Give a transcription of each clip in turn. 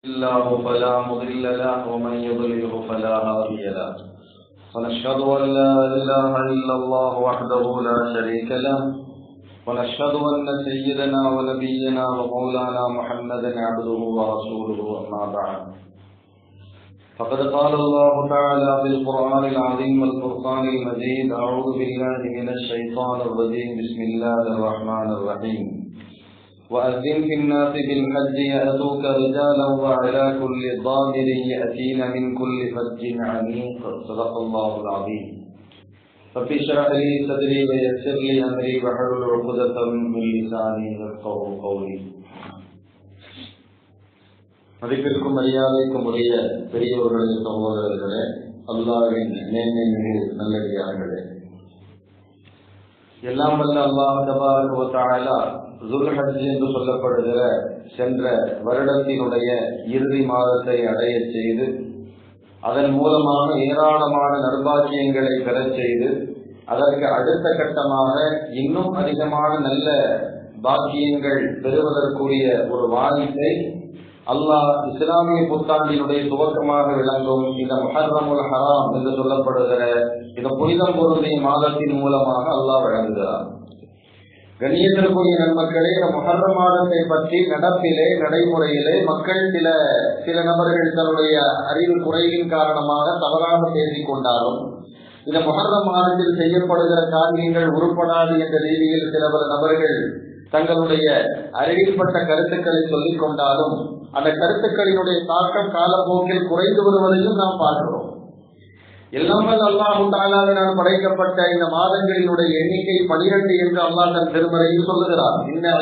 الله فلا مضل له ومن يضلله فلا هادي له ونشهد أن لا إله إلا الله وحده لا شريك له ونشهد أن سيدنا ونبينا ومولانا محمدا عبده ورسوله أما بعد فقد قال الله تعالى في القرآن العظيم والفرقان المجيد أعوذ بالله من الشيطان الرجيم بسم الله الرحمن الرحيم وأذن في الناس بالحج يأتوك رجالا وعلى كل ضامر يأتين من كل فج عميق صدق الله العظيم رب اشرح لي صدري ويسر لي أمري واحلل عقدة من لساني يفقهوا قولي மதிப்பிற்கும் மரியாதைக்கும் உரிய பெரியவர்களே சகோதரர்களே அல்லாவின் மேன்மை மிகு நல்லடியார்களே எல்லாம் வல்ல அல்லாஹ் தபாரா துல்ஹஜ் என்று சொல்லப்படுகிற சென்ற வருடத்தினுடைய இறுதி மாதத்தை அடைய செய்து அதன் மூலமாக ஏராளமான நர்பாக்கியங்களை பெறச் செய்து அதற்கு அடுத்த கட்டமாக இன்னும் அதிகமான நல்ல பாக்கியங்கள் பெறுவதற்குரிய ஒரு வாய்ப்பை அல்லாஹ் இஸ்லாமிய புத்தாண்டினுடைய துவக்கமாக விளங்கும் இந்த முஹர்ரமுல் ஹராம் என்று சொல்லப்படுகிற இந்த புனிதம் பொருந்திய மாதத்தின் மூலமாக அல்லாஹ் வழங்குகிறார் கண்ணியத்திற்குரிய நன்மக்களே இந்த முகர்ற மாதத்தை பற்றி நடப்பிலே நடைமுறையிலே மக்கள் சில சில நபர்கள் தன்னுடைய அறிவு குறைவின் காரணமாக தவறாக பேசிக் கொண்டாலும் இந்த முகர்ற மாதத்தில் செய்யப்படுகிற காரியங்கள் உருப்படாது என்ற ரீதியில் சில பல நபர்கள் தங்களுடைய அறிவில்பட்ட கருத்துக்களை சொல்லிக் கொண்டாலும் அந்த கருத்துக்களினுடைய தாக்கம் காலப்போக்கில் குறைந்து வருவதையும் நாம் பார்க்கிறோம் எல்லாமல் அல்லாஹு தாலாவினால் படைக்கப்பட்ட இந்த மாதங்களினுடைய எண்ணிக்கை பனிரெண்டு என்று அல்லாஹ் தன் திருமறையில் சொல்லுகிறார் இன்ன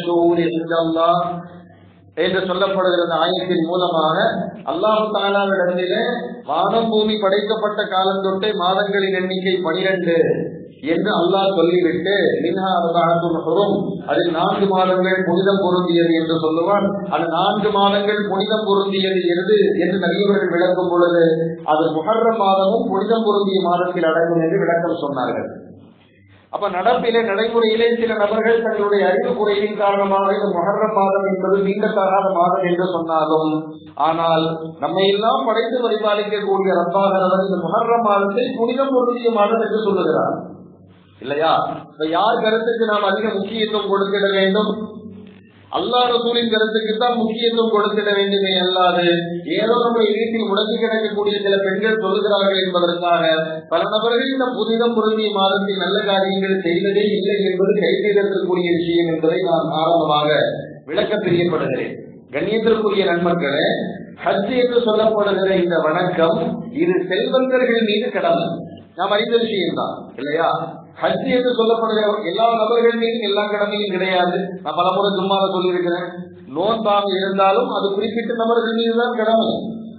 அல்லா என்று சொல்லப்படுகிற ஆயத்தின் மூலமாக அல்லாஹு தாலாவிடத்திலே வானம் பூமி படைக்கப்பட்ட காலம் தொட்டே மாதங்களின் எண்ணிக்கை பனிரெண்டு என்று அல்லாஹ் சொல்லிவிட்டு மின்ஹா அவதாரத்தும் அதில் நான்கு மாதங்கள் புனிதம் பொருந்தியது என்று சொல்லுவார் அந்த நான்கு மாதங்கள் புனிதம் பொருந்தியது எது என்று நபியவர்கள் விளக்கும் பொழுது அது முகர்ற மாதமும் புனிதம் பொருந்திய மாதத்தில் அடங்கும் என்று விளக்கம் சொன்னார்கள் அப்ப நடப்பிலே நடைமுறையிலே சில நபர்கள் தங்களுடைய அறிவு குறைவின் காரணமாக இந்த முகர்ற மாதம் என்பது நீண்டத்தகாத மாதம் என்று சொன்னாலும் ஆனால் நம்மை எல்லாம் படைத்து பரிபாலிக்கக்கூடிய ரப்பாகிறவர் இந்த முகர்ற மாதத்தை புனிதம் பொருந்திய மாதம் என்று சொல்லுகிறார் இல்லையா இப்ப யார் கருத்துக்கு நாம் அதிக முக்கியத்துவம் கொடுத்திட வேண்டும் அல்லா ரசூலின் கருத்துக்கு தான் முக்கியத்துவம் கொடுத்திட வேண்டுமே அல்லாது ஏதோ நம்முடைய வீட்டில் முடங்கி கிடக்கக்கூடிய சில பெண்கள் சொல்லுகிறார்கள் என்பதற்காக பல நபர்கள் இந்த புனிதம் பொருந்திய மாதத்தில் நல்ல காரியங்கள் செய்வதே இல்லை என்பது கைதேதற்குரிய விஷயம் என்பதை நான் ஆரம்பமாக விளக்க பிரியப்படுகிறேன் கண்ணியத்திற்குரிய நண்பர்களே ஹஜ் என்று சொல்லப்படுகிற இந்த வணக்கம் இது செல்வந்தர்கள் மீது கடமை நாம் அறிந்த விஷயம்தான் இல்லையா ஹஜ் என்று சொல்லப்படுகிற எல்லா நபர்கள் மீதும் எல்லா கடமையும் கிடையாது நான் பல முறை சும்மாத சொல்லியிருக்கிறேன் நோன்பாக இருந்தாலும் அது குறிப்பிட்ட நபர்கள் மீதுதான் கடமை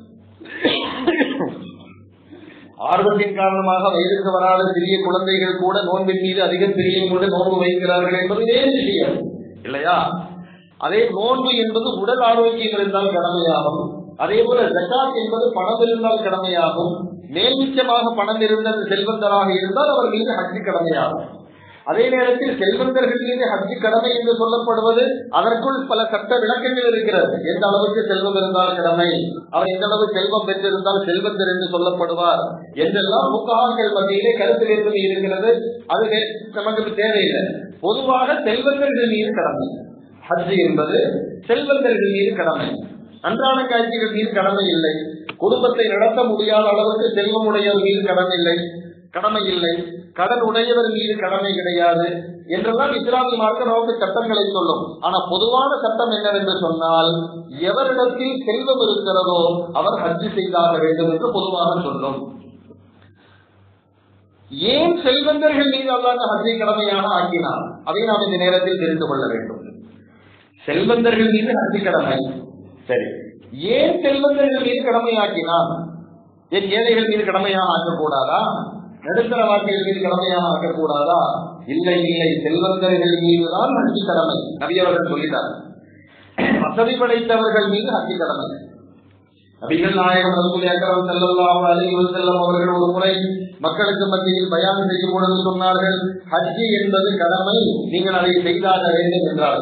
ஆர்வத்தின் காரணமாக வயதுக்கு வராத சிறிய குழந்தைகள் கூட நோன்பின் மீது அதிக பிரியம் கொண்டு நோன்பு வைக்கிறார்கள் என்பது வேறு விஷயம் இல்லையா அதே நோன்பு என்பது உடல் ஆரோக்கியம் இருந்தால் கடமையாகும் அதே போல ஜக்காத் என்பது பணம் இருந்தால் கடமையாகும் மேல்மிச்சமாக பணம் இருந்த செல்வந்தராக இருந்தால் அவர் மீது ஹஜ்ஜு கடமையாகும் அதே நேரத்தில் செல்வந்தர்கள் மீது ஹஜ்ஜு கடமை என்று சொல்லப்படுவது அதற்குள் பல சட்ட விளக்கங்கள் இருக்கிறது எந்த அளவுக்கு செல்வம் இருந்தால் கடமை அவர் எந்த அளவு செல்வம் பெற்றிருந்தால் செல்வந்தர் என்று சொல்லப்படுவார் என்றெல்லாம் முக்காக்கள் மத்தியிலே கருத்து வேற்றுமை இருக்கிறது அது நமக்கு தேவையில்லை பொதுவாக செல்வந்தர்கள் மீது கடமை ஹஜ் என்பது செல்வந்தர்கள் மீது கடமை அன்றாட காட்சிகள் மீது கடமை இல்லை குடும்பத்தை நடத்த முடியாத அளவுக்கு செல்வம் உடையவர் மீது கடமை இல்லை கடமை இல்லை கடன் உடையவர் மீது கடமை கிடையாது என்றெல்லாம் இஸ்லாமிய மார்க்க நோக்கு சட்டங்களை சொல்லும் ஆனா பொதுவான சட்டம் என்னவென்று சொன்னால் எவரிடத்தில் செல்வம் இருக்கிறதோ அவர் ஹஜ்ஜு செய்தாக வேண்டும் என்று பொதுவாக சொல்லும் ஏன் செல்வந்தர்கள் மீது அல்லாத ஹஜ்ஜை கடமையாக ஆக்கினார் அதை நாம் இந்த நேரத்தில் தெரிந்து கொள்ள வேண்டும் செல்வந்தர்கள் மீது ஹஜ்ஜு கடமை சரி ஏன் செல்வந்தர்கள் மீது கடமையாக்கினான் என் ஏழைகள் மீது கடமையாக ஆக்கக்கூடாதா நடுத்தர வாக்கிகள் மீது கடமையாக ஆக்கக்கூடாதா இல்லை இல்லை செல்வந்தர்கள் மீதுதான் ஹஜ்ஜி கடமை நபியவர்கள் சொல்லிட்டார் வசதி படைத்தவர்கள் மீது ஹஜ்ஜி கடமை நபிகள் நாயகம் ரசூல் அக்கரம் செல்லல்லாம் அலிவல் செல்லம் அவர்கள் ஒரு முறை மக்களுக்கு மத்தியில் பயான் செய்யும் பொழுது சொன்னார்கள் ஹஜ்ஜி என்பது கடமை நீங்கள் அதை செய்தாக வேண்டும் என்றார்கள்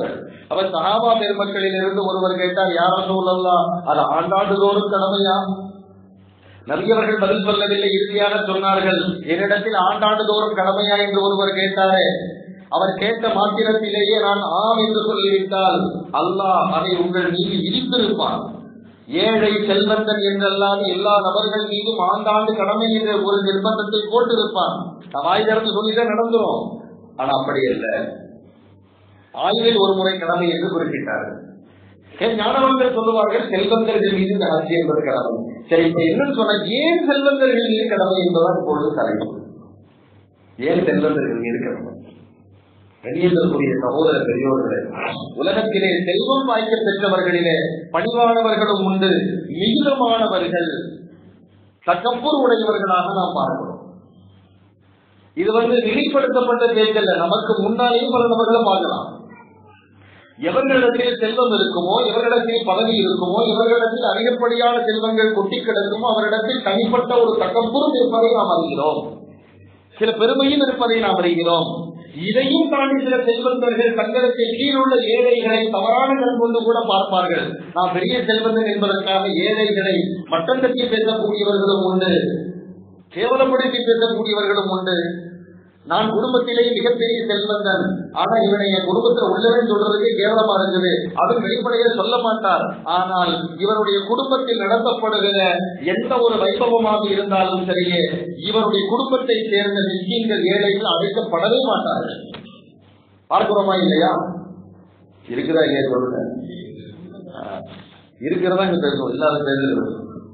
அவர் சஹாபா பெருமக்களில் இருந்து ஒருவர் கேட்டார் யாரும் சொல்லலாம் அது ஆண்டாண்டுதோறும் கடமையா நபியவர்கள் பதில் சொல்லவில்லை இறுதியாக சொன்னார்கள் என்னிடத்தில் ஆண்டாண்டு தோறும் கடமையா என்று ஒருவர் கேட்டாரே அவர் கேட்ட மாத்திரத்திலேயே நான் ஆம் என்று சொல்லிவிட்டால் அல்லாஹ் அதை உங்கள் மீது விதித்திருப்பான் ஏழை செல்வந்தன் என்றல்லாது எல்லா நபர்கள் மீதும் ஆண்டாண்டு கடமை என்ற ஒரு நிர்பந்தத்தை போட்டிருப்பான் வாய் திறந்து சொல்லிதான் நடந்துரும் ஆனா அப்படி அல்ல ஆய்வில் ஒரு முறை கடமை என்று குறிப்பிட்டார்கள் ஞானவர்கள் சொல்லுவார்கள் செல்வந்தர்கள் மீது இந்த ஆட்சி என்பது கடமை சரி இப்ப என்னன்னு சொன்னா ஏன் செல்வந்தர்கள் மீது கடமை என்பதான் இப்பொழுது தலைப்பு ஏன் செல்வந்தர்கள் மீது கடமை கண்ணியத்திற்குரிய சகோதர பெரியோர்களே உலகத்திலே செல்வம் வாய்க்க பெற்றவர்களிலே பணிவானவர்களும் உண்டு மிகுதமானவர்கள் தக்கப்பூர் உடையவர்களாக நாம் பார்க்கிறோம் இது வந்து வெளிப்படுத்தப்பட்ட பேச்சல்ல நமக்கு முன்னாலேயும் பல நபர்களை பார்க்கலாம் எவர்களிடத்தில் செல்வம் இருக்குமோ எவர்களிடத்தில் பதவி இருக்குமோ எவர்களிடத்தில் அதிகப்படியான செல்வங்கள் கொட்டி கிடக்குமோ அவரிடத்தில் தனிப்பட்ட ஒரு தக்கப்பூரும் இருப்பதை நாம் அறிகிறோம் சில பெருமையும் இருப்பதை நாம் அறிகிறோம் இதையும் தாண்டி சில செல்வந்தர்கள் தங்களுக்கு கீழுள்ள ஏழைகளை தவறான கண் கொண்டு கூட பார்ப்பார்கள் நான் பெரிய செல்வந்தன் என்பதற்காக ஏழைகளை மட்டம் தட்டி பேசக்கூடியவர்களும் உண்டு கேவலப்படுத்தி பேசக்கூடியவர்களும் உண்டு நான் குடும்பத்திலே மிகப்பெரிய செல்வந்தன் ஆனா இவனை என் குடும்பத்துல உள்ளவன் சொல்றதுக்கு கேவலமா இருக்குது அது வெளிப்படையே சொல்ல மாட்டார் ஆனால் இவருடைய குடும்பத்தில் நடத்தப்படுகிற எந்த ஒரு வைபவமாக இருந்தாலும் சரியே இவருடைய குடும்பத்தை சேர்ந்த மிஸ்கீன்கள் ஏழைகள் அழைக்கப்படவே மாட்டார்கள் பார்க்கிறோமா இல்லையா இருக்கிறதா இல்லையா சொல்லுங்க இருக்கிறதா இங்க பேசுவோம் இல்லாத பேசுறது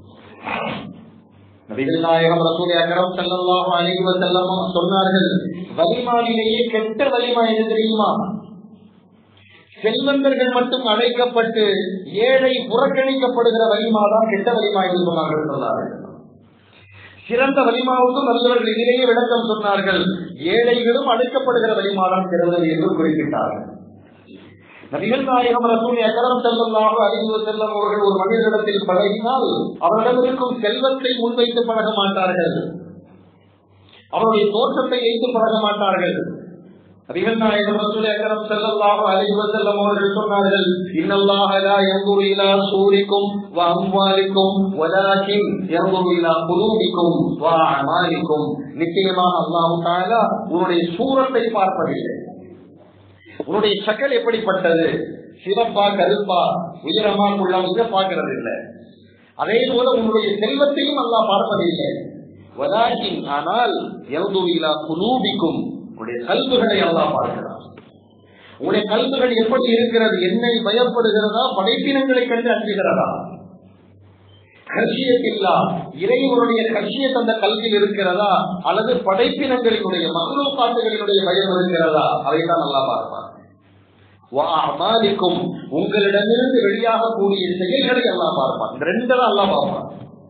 நபிகள் நாயகம் ரசூல் அக்கரம் செல்லல்லாஹு அலைஹி வஸல்லம் சொன்னார்கள் வலிமாவிலேயே கெட்ட வலிமா எது தெரியுமா செல்வந்தர்கள் மட்டும் அழைக்கப்பட்டு ஏழை புறக்கணிக்கப்படுகிற வலிமா தான் கெட்ட வலிமா என்று சொன்னார்கள் சொன்னார்கள் சிறந்த வலிமாவுக்கும் நல்லவர்கள் இதிலேயே விளக்கம் சொன்னார்கள் ஏழைகளும் அழைக்கப்படுகிற வலிமா தான் சிறந்தது என்று குறிப்பிட்டார்கள் நபிகள் நாயகம் ரசூல் அகரம் செல்லமாக அறிவு செல்லம் அவர்கள் ஒரு மனிதனிடத்தில் பழகினால் அவரிடம் இருக்கும் செல்வத்தை முன்வைத்து பழக மாட்டார்கள் அவருடைய தோற்றத்தை வைத்து பழக மாட்டார்கள் நபிகள் நாயகம் ரசூல் அகரம் செல்லல்லாக அறிவு செல்லம் அவர்கள் சொன்னார்கள் இன்னல்லாக லா யன்துரு இலா சூரிக்கும் வ அம்வாலிக்கும் வலாகின் யன்துரு இலா குலூபிக்கும் வ அமாலிக்கும் நிச்சயமாக அல்லாஹ் தஆலா உன்னுடைய சூரத்தை பார்ப்பதில்லை உன்னுடைய சக்கல் எப்படிப்பட்டது சிவப்பா கருப்பா உயரமா உள்ளம் இதை பார்க்கறது இல்லை அதே போல உன்னுடைய செல்வத்தையும் அல்லா பார்ப்பதில்லை வதாகின் ஆனால் எல்துவிலா குலூபிக்கும் உன்னுடைய கல்விகளை அல்லா பார்க்கிறார் உன்னுடைய கல்விகள் எப்படி இருக்கிறது என்னை பயப்படுகிறதா படைப்பினங்களை கண்டு அஞ்சுகிறதா கர்ஷியத்தில்லா இறைவனுடைய கர்ஷியத் அந்த கல்வியில் இருக்கிறதா அல்லது படைப்பினங்களினுடைய மகளூ காட்டுகளினுடைய பயம் இருக்கிறதா அதைத்தான் நல்லா பார்ப்பார் அமாலிக்கும் உங்களிடமிருந்து வெளியாகக்கூடிய செயல்களை எல்லாம் பார்ப்பான் இந்த ரெண்டு தான் எல்லாம் பார்ப்பான்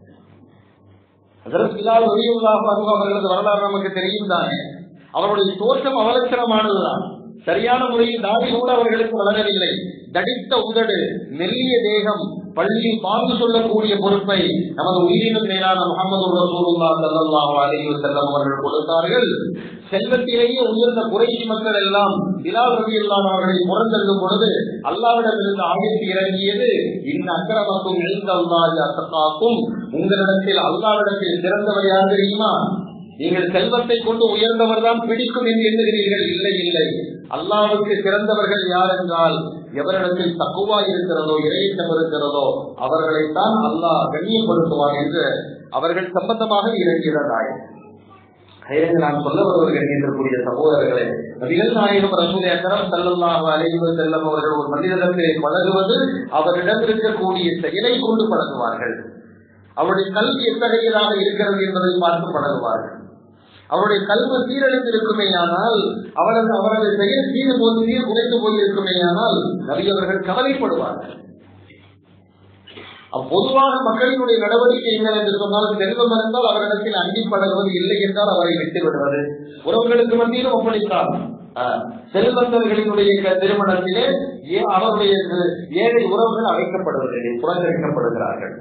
அதற்கில்லாத வெளியுள்ளாக அவர்களது வரலாறு நமக்கு தெரியும் தானே அவருடைய தோற்றம் அவலட்சணமானதுதான் சரியான முறையில் தாடி கூட அவர்களுக்கு வளரவில்லை தடித்த உதடு மெல்லிய தேகம் பள்ளி பாங்கு சொல்லக்கூடிய பொறுப்பை நமது உயிரினும் மேலான முகமது ரசூலுல்லா ஸல்லல்லாஹு அலைஹி வஸல்லம் அவர்கள் கொடுத்தார்கள் செல்வத்திலேயே உயர்ந்த குறைசி மக்கள் எல்லாம் பிலால் ரலியல்லாஹு அவர்களை புறந்தள்ளும் பொழுது அல்லாஹ்விடமிருந்து ஆயத்து இறங்கியது இன்ன அக்கிரமக்கும் எழுந்தல்லாஹி அத்தகாக்கும் உங்களிடத்தில் அல்லாஹ்விடத்தில் சிறந்தவர் யார் தெரியுமா நீங்கள் செல்வத்தை கொண்டு உயர்ந்தவர் தான் பிடிக்கும் என்று எண்ணுகிறீர்கள் இல்லை இல்லை அல்லாவுக்கு சிறந்தவர்கள் யார் என்றால் எவரிடத்தில் தக்குவா இருக்கிறதோ இறையச்சம் இருக்கிறதோ அவர்களைத்தான் அல்லாஹ் கண்ணியப்படுத்துவார் என்று அவர்கள் சம்பந்தமாக இறங்கிறதாய் நான் சொல்ல வருவது கண்ணியத்திற்குரிய சகோதரர்களே நபிகள் நாயகம் ரசூல் அக்கரம் செல்லல்லாக அலைவு செல்லம் அவர்கள் ஒரு மனிதனத்தை பழகுவது அவரிடம் இருக்கக்கூடிய செயலை கொண்டு பழகுவார்கள் அவருடைய கல்வி எத்தகையதாக இருக்கிறது என்பதை பார்த்து பழகுவார்கள் அவருடைய கல்வி சீரழிந்திருக்குமே ஆனால் அவரது அவரது செயல் சீர் போது சீர் குறைந்து போயிருக்குமே ஆனால் நபியவர்கள் கவலைப்படுவார்கள் பொதுவாக மக்களினுடைய நடவடிக்கை என்ன என்று சொன்னால் செல்வம் இருந்தால் அவரிடத்தில் அங்கி பழகுவது இல்லை என்றால் அவரை விட்டு விடுவது உறவுகளுக்கு மத்தியிலும் அப்படித்தான் செல்வந்தர்களினுடைய திருமணத்திலே அவருடைய ஏழை உறவுகள் அழைக்கப்படுவதில்லை புறக்கணிக்கப்படுகிறார்கள்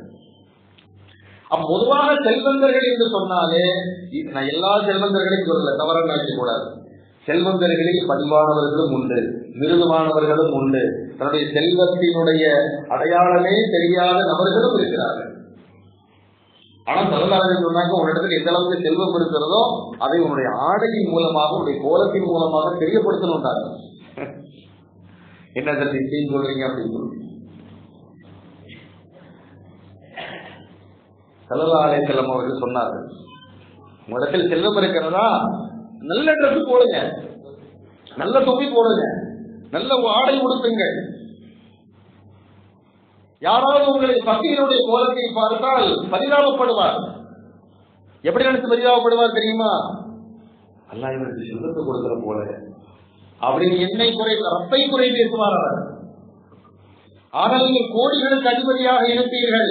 பொதுவாக செல்வந்தர்கள் என்று சொன்னாலே நான் எல்லா செல்வந்தர்களையும் சொல்லல தவறாக நினைக்க கூடாது செல்வந்தர்களில் பணிவானவர்களும் உண்டு மிருதுவானவர்களும் உண்டு தன்னுடைய செல்வத்தினுடைய அடையாளமே தெரியாத நபர்களும் இருக்கிறார்கள் ஆனா சரதாரர்கள் சொன்னாங்க ஒரு இடத்துல எந்த அளவுக்கு செல்வம் இருக்கிறதோ அதை உன்னுடைய ஆடையின் மூலமாக உன்னுடைய கோலத்தின் மூலமாக தெரியப்படுத்தணும்னாங்க என்ன சார் நிச்சயம் சொல்றீங்க அப்படின்னு சொல்லி சல்லல்லாஹு செல்லம் அவர்கள் சொன்னார்கள் உங்களிடத்தில் செல்வம் இருக்கிறதா நல்ல ட்ரெஸ் போடுங்க நல்ல தொப்பி போடுங்க நல்ல ஆடை உடுத்துங்கள் யாராவது உங்களை பக்தியினுடைய கோலத்தை பார்த்தால் பரிதாபப்படுவார் எப்படி நினைச்சு பரிதாபப்படுவார் தெரியுமா அல்லா இவருக்கு செல்வத்தை கொடுக்கிற போல அப்படின்னு என்னை குறை ரப்பை குறை பேசுவார் அவர் ஆனால் நீங்கள் கோடிகளுக்கு அதிபதியாக இருப்பீர்கள்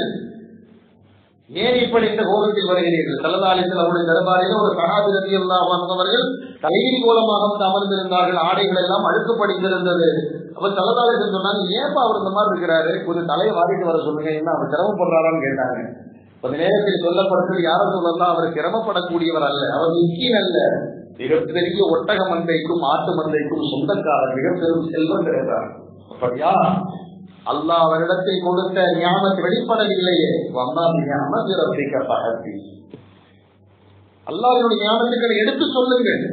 ஏன் இப்படி இந்த கோலத்தில் வருகிறீர்கள் தலதாலயத்தில் அவருடைய தரபாரில் ஒரு சகாபிரதி வந்தவர்கள் தலையில் மூலமாக வந்து அமர்ந்திருந்தார்கள் ஆடைகள் எல்லாம் அழுக்கப்படிந்திருந்தது அப்ப தலதாலயத்தில் சொன்னாங்க ஏன்பா அவர் இந்த மாதிரி இருக்கிறாரு கொஞ்சம் தலையை வாரிட்டு வர சொல்லுங்க என்ன அவர் சிரமப்படுறாரான்னு கேட்டாங்க கொஞ்ச நேரத்தில் சொல்லப்பட்டது யாரும் சொல்லலாம் அவர் சிரமப்படக்கூடியவர் அல்ல அவர் மிக்கின் அல்ல மிகப்பெரிய ஒட்டக மந்தைக்கும் ஆட்டு மந்தைக்கும் சொந்தக்காரர் மிக பெரும் செல்வம் கிடைத்தார் அப்படியா அல்லாஹ் அவரிடத்தில் கொடுத்த ஞானத்தை வெளிப்படவில்லையே வந்தா ஞானத்தை பகத்தி அல்லாஹினுடைய ஞானத்துக்களை எடுத்து சொல்லுங்கள்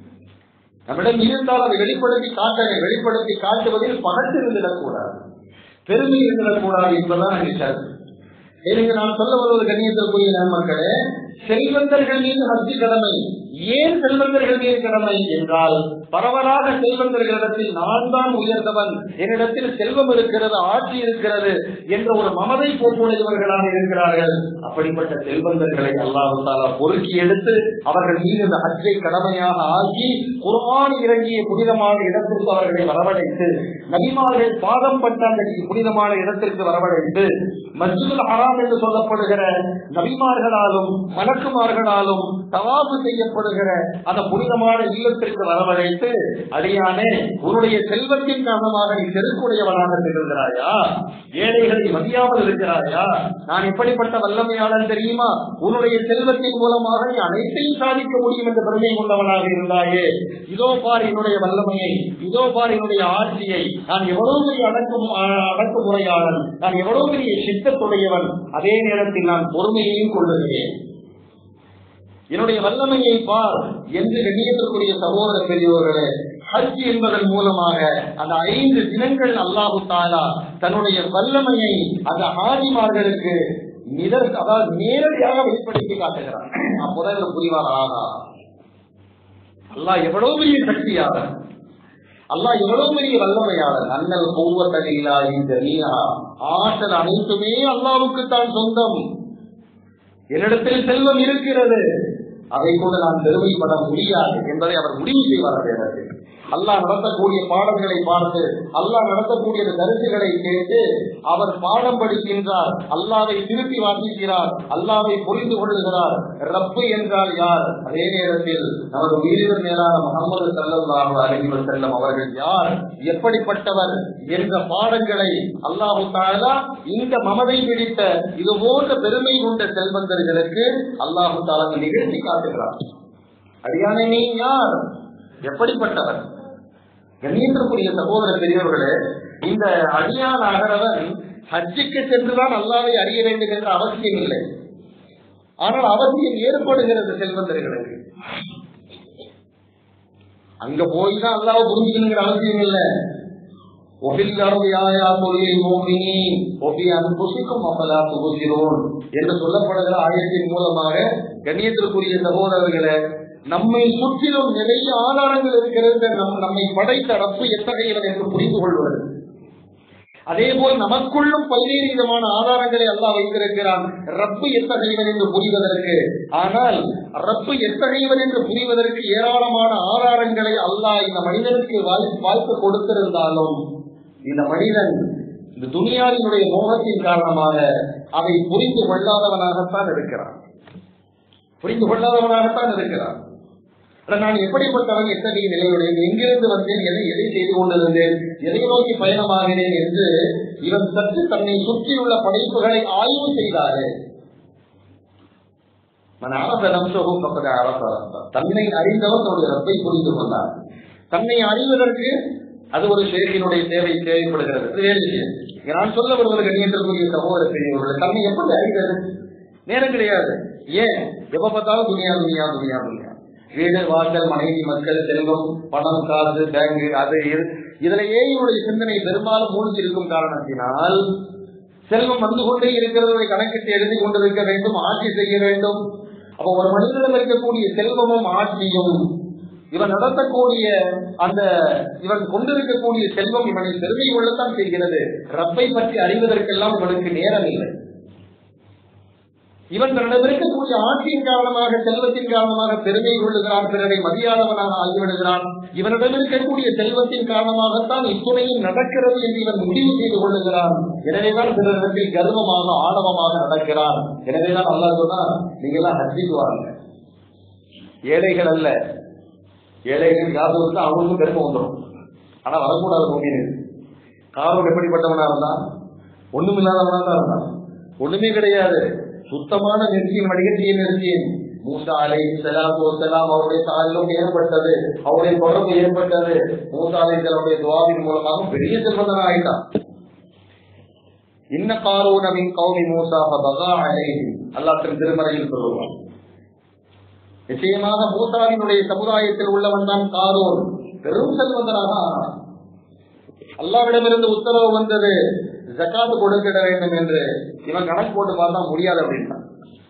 நம்மிடம் இருந்தால் அதை வெளிப்படுத்தி காட்ட வெளிப்படுத்தி காட்டுவதில் பகத்து இருந்திடக்கூடாது பெருமை இருந்திடக்கூடாது என்பதுதான் அங்கே எனக்கு நான் சொல்ல வருவது கண்ணியத்திற்குரிய நண்பர்களே செல்வந்தர்கள் மீது ஹஜ்ஜி கடமை ஏன் செல்வந்தர்கள் மீது கடமை என்றால் பரவலாக செல்வந்தர்களிடத்தில் நான் தான் உயர்ந்தவன் என்னிடத்தில் செல்வம் இருக்கிறது ஆட்சி இருக்கிறது என்ற ஒரு மமதை போக்குவரவர்களாக இருக்கிறார்கள் அப்படிப்பட்ட செல்வந்தர்களை அல்லாஹு தாலா பொறுக்கி எடுத்து அவர்கள் மீது இந்த ஹஜ்ஜை கடமையாக ஆக்கி குர்ஆன் இறங்கிய புனிதமான இடத்திற்கு அவர்களை வரவழைத்து நபிமார்கள் பாதம் பட்ட அந்த புனிதமான இடத்திற்கு வரவழைத்து மஸ்ஜிதுல் ஹராம் என்று சொல்லப்படுகிற நபிமார்களாலும் மலக்குமார்களாலும் தவாபு செய்யப்படுகிற அந்த புனிதமான இல்லத்திற்கு வரவழைத்து அடியானே உன்னுடைய செல்வத்தின் காரணமாக நீ செருக்குடையவனாக திகழ்கிறாயா ஏழைகளை மதியாமல் இருக்கிறாயா நான் எப்படிப்பட்ட வல்லமையாளன் தெரியுமா உன்னுடைய செல்வத்தின் மூலமாக நீ அனைத்தையும் சாதிக்க முடியும் என்ற பெருமை கொண்டவனாக இருந்தாயே இதோ பார் என்னுடைய வல்லமையை இதோ பார் என்னுடைய ஆட்சியை நான் எவ்வளவு பெரிய அடக்கும் அடக்குமுறையாளன் நான் எவ்வளவு பெரிய சித்தத்துடையவன் அதே நேரத்தில் நான் பொறுமையையும் கொள்ளுகிறேன் என்னுடைய வல்லமையை பார் என்று கண்ணியத்திற்குரிய சகோதர பெரியவர்களே ஹஜ் என்பதன் மூலமாக அந்த ஐந்து தினங்கள் அல்லாஹு தாலா தன்னுடைய வல்லமையை அந்த ஹாஜிமார்களுக்கு நிதர் அதாவது நேரடியாக வெளிப்படுத்தி காட்டுகிறார் அப்போதான் புரிவார் ஆகா அல்லாஹ் எவ்வளவு பெரிய சக்தியாளர் அல்லாஹ் எவ்வளவு பெரிய வல்லமையாளர் அண்ணல் ஒவ்வொருத்தனில்லா இந்த நீயா ஆற்றல் அனைத்துமே அல்லாவுக்கு தான் சொந்தம் என்னிடத்தில் செல்வம் இருக்கிறது அதை கூட நான் பெருமைப்பட முடியாது என்பதை அவர் முடிவு செய்வார் அந்த இடத்தில் அல்லாஹ் நடத்தக்கூடிய பாடங்களை பார்த்து அல்லாஹ் நடத்தக்கூடிய கருத்துக்களை கேட்டு அவர் பாடம் படிக்கின்றார் அல்லாவை திருப்பி வாசிக்கிறார் அல்லாவை புரிந்து கொள்ளுகிறார் ரப்பு என்றால் யார் அதே நேரத்தில் நமது உயிரினர் மேலான முகமது சல்லாஹு அலஹி செல்லம் அவர்கள் யார் எப்படிப்பட்டவர் என்ற பாடங்களை அல்லாஹு தாலா இந்த மமதை பிடித்த இது போன்ற பெருமை கொண்ட செல்வந்தர்களுக்கு அல்லாஹு தாலா நிகழ்த்தி காட்டுகிறார் அடியானே நீ யார் எப்படிப்பட்டவர் கண்ணியத்திற்குரிய சகோதர பெரியவர்களே இந்த அடியான் அகரவன் ஹஜ்ஜுக்கு சென்றுதான் அல்லாவை அறிய வேண்டும் என்ற அவசியம் இல்லை ஆனால் அவசியம் ஏற்படுகிறது செல்வந்தர்களுக்கு அங்க போய் தான் அல்லாவை புரிஞ்சுக்கணுங்கிற அவசியம் இல்லை என்று சொல்லப்படுகிற ஆயத்தின் மூலமாக கண்ணியத்திற்குரிய சகோதரர்களை நம்மை சுற்றிலும் நிறைய ஆதாரங்கள் இருக்கிறது நம் நம்மை படைத்த ரப்பு எத்தகையவன் என்று புரிந்து கொள்வது அதே போல் நமக்குள்ளும் பல்வேறு விதமான ஆதாரங்களை எல்லாம் வைத்திருக்கிறான் ரப்பு எத்தகையவன் என்று புரிவதற்கு ஆனால் ரப்பு எத்தகையவன் என்று புரிவதற்கு ஏராளமான ஆதாரங்களை அல்லாஹ் இந்த மனிதனுக்கு வாய்ப்பு கொடுத்திருந்தாலும் இந்த மனிதன் இந்த துணியாவினுடைய மோகத்தின் காரணமாக அதை புரிந்து கொள்ளாதவனாகத்தான் இருக்கிறான் புரிந்து கொள்ளாதவனாகத்தான் இருக்கிறான் நான் எப்படிப்பட்டவன் எத்தகைய நிலையுடைய எங்கிருந்து வந்தேன் எதை எதை செய்து கொண்டிருந்தேன் எதை நோக்கி பயணமாகிறேன் என்று இவன் சற்று தன்னை சுற்றியுள்ள படைப்புகளை ஆய்வு செய்தாரு மன அரச நம்சகோ பக்கத அரச தன்னை அறிந்தவர் தன்னுடைய ரப்பை புரிந்து கொண்டார் தன்னை அறிவதற்கு அது ஒரு ஷேக்கினுடைய தேவை தேவைப்படுகிறது அது வேறு விஷயம் இங்க நான் சொல்ல வருவது கண்ணியத்திற்குரிய சகோதர பெரியவர்கள் தன்னை எப்படி அறிவது நேரம் கிடையாது ஏன் எப்ப பார்த்தாலும் துணியா துணியா துணியா துணியா வீடு வாசல் மனைவி மக்கள் செல்வம் பணம் காசு பேங்க் அது இது இதுலயே இவருடைய சிந்தனை பெரும்பாலும் மூழ்கி இருக்கும் காரணத்தினால் செல்வம் வந்து கொண்டே இருக்கிறதை கணக்கிட்டு எழுதி கொண்டிருக்க வேண்டும் ஆட்சி செய்ய வேண்டும் அப்ப ஒரு மனிதனிடம் இருக்கக்கூடிய செல்வமும் ஆட்சியும் இவன் நடத்தக்கூடிய அந்த இவன் கொண்டிருக்கக்கூடிய செல்வம் இவனை பெருமை கொள்ளத்தான் செய்கிறது ரப்பை பற்றி அறிவதற்கெல்லாம் இவனுக்கு நேரம் இல்லை இவன் தன்னிடம் இருக்கக்கூடிய ஆட்சியின் காரணமாக செல்வத்தின் காரணமாக பெருமை கொள்ளுகிறான் பிறரை மதியாதவனாக ஆகிவிடுகிறான் இவனிடம் இருக்கக்கூடிய செல்வத்தின் காரணமாகத்தான் இத்துணையும் நடக்கிறது என்று இவன் முடிவு செய்து கொள்ளுகிறான் எனவேதான் பிறரிடத்தில் கர்வமாக ஆணவமாக நடக்கிறான் எனவேதான் அல்லா சொன்னா நீங்க எல்லாம் ஹஜ்ஜிக்கு வாங்க ஏழைகள் அல்ல ஏழைகள் காசு கொடுத்தா அவங்களுக்கும் பெருமை வந்துடும் ஆனா வரக்கூடாது பூமியில காரணம் எப்படிப்பட்டவனா இருந்தான் ஒண்ணும் இல்லாதவனா தான் இருந்தான் ஒண்ணுமே கிடையாது சுத்தமான நெருங்கியின் வடிகட்டிய நெருங்கியின் மூசா அலை செலாம் செலாம் அவருடைய தாயிலும் ஏற்பட்டது அவருடைய தொடர்பு ஏற்பட்டது மூசா அலை செலவுடைய துவாவின் மூலமாக பெரிய செல்வந்தன் ஆயிட்டான் இன்ன காரூனவின் கௌமி மூசா பகா அலை அல்லாத்தின் திருமறையில் சொல்லுவான் நிச்சயமாக மூசாவினுடைய சமுதாயத்தில் உள்ளவன் தான் காரோன் பெரும் செல்வந்தனாக ஆனான் அல்லாவிடமிருந்து உத்தரவு வந்தது ஜக்காத்து கொடுக்கிட வேண்டும் என்று இவன் கணக்கு போட்டு பார்த்தா முடியாது அப்படின்றான்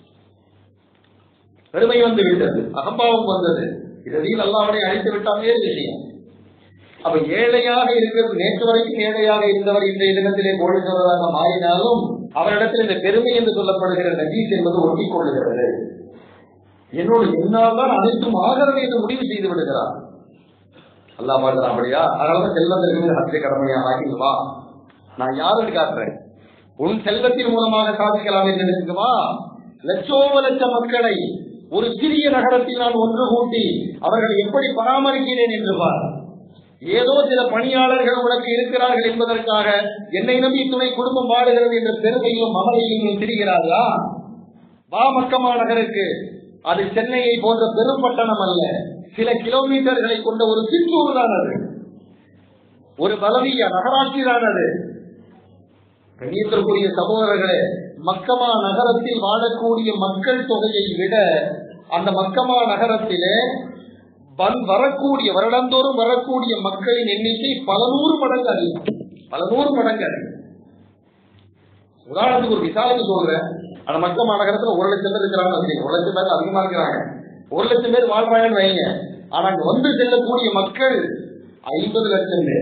பெருமை வந்து விட்டது அகம்பாவம் வந்தது இறுதியில் அல்லாவனை அழித்து விட்டால் வேறு விஷயம் அப்ப ஏழையாக இருக்கிறது நேற்று வரைக்கும் ஏழையாக இருந்தவர் இன்றைய தினத்திலே கோழுகிறவராக மாறினாலும் அவரிடத்தில் இந்த பெருமை என்று சொல்லப்படுகிற நஜீஸ் என்பது ஒட்டிக் கொள்ளுகிறது என்னோடு என்னால் தான் அனைத்தும் ஆகிறது என்று முடிவு செய்து விடுகிறார் அல்லா பாடுறான் அப்படியா அதனால செல்வந்தர்கள் ஹத்திய கடமையாக ஆகி வா நான் யாருன்னு காட்டுறேன் உன் செல்வத்தின் மூலமாக சாதிக்கலாம் என்று இருக்குமா லட்சோப லட்ச மக்களை ஒரு சிறிய நகரத்தில் நான் ஒன்று கூட்டி அவர்களை எப்படி பராமரிக்கிறேன் என்று பார் ஏதோ சில பணியாளர்கள் உனக்கு இருக்கிறார்கள் என்பதற்காக என்னை நம்பி துணை குடும்பம் வாடுகிறது என்ற பெருமையும் மமதையும் நீ திரிகிறார்களா வா மக்கமா நகருக்கு அது சென்னையை போன்ற பெரும் பட்டணம் அல்ல சில கிலோமீட்டர்களை கொண்ட ஒரு சிற்றூர் தான் அது ஒரு பலவிய நகராட்சி தான் அது கண்ணியத்திற்குரிய சகோதரர்களே மக்கமா நகரத்தில் வாழக்கூடிய மக்கள் தொகையை விட அந்த மக்கமா நகரத்திலே வரக்கூடிய வருடந்தோறும் வரக்கூடிய மக்களின் எண்ணிக்கை பல நூறு மடங்கு அதிகம் பல நூறு மடங்கு அதிகம் உதாரணத்துக்கு ஒரு விசாரணை சொல்றேன் அந்த மக்கள் மாநகரத்துல ஒரு லட்சம் பேர் இருக்கிறாங்க வச்சுக்கோங்க. ஒரு லட்சம் பேர் அதிகமா இருக்கிறாங்க ஒரு லட்சம் பேர் வாழ்றாங்கன்னு வைங்க ஆனா அங்க வந்து செல்லக்கூடிய மக்கள் ஐம்பது லட்சம் பேர்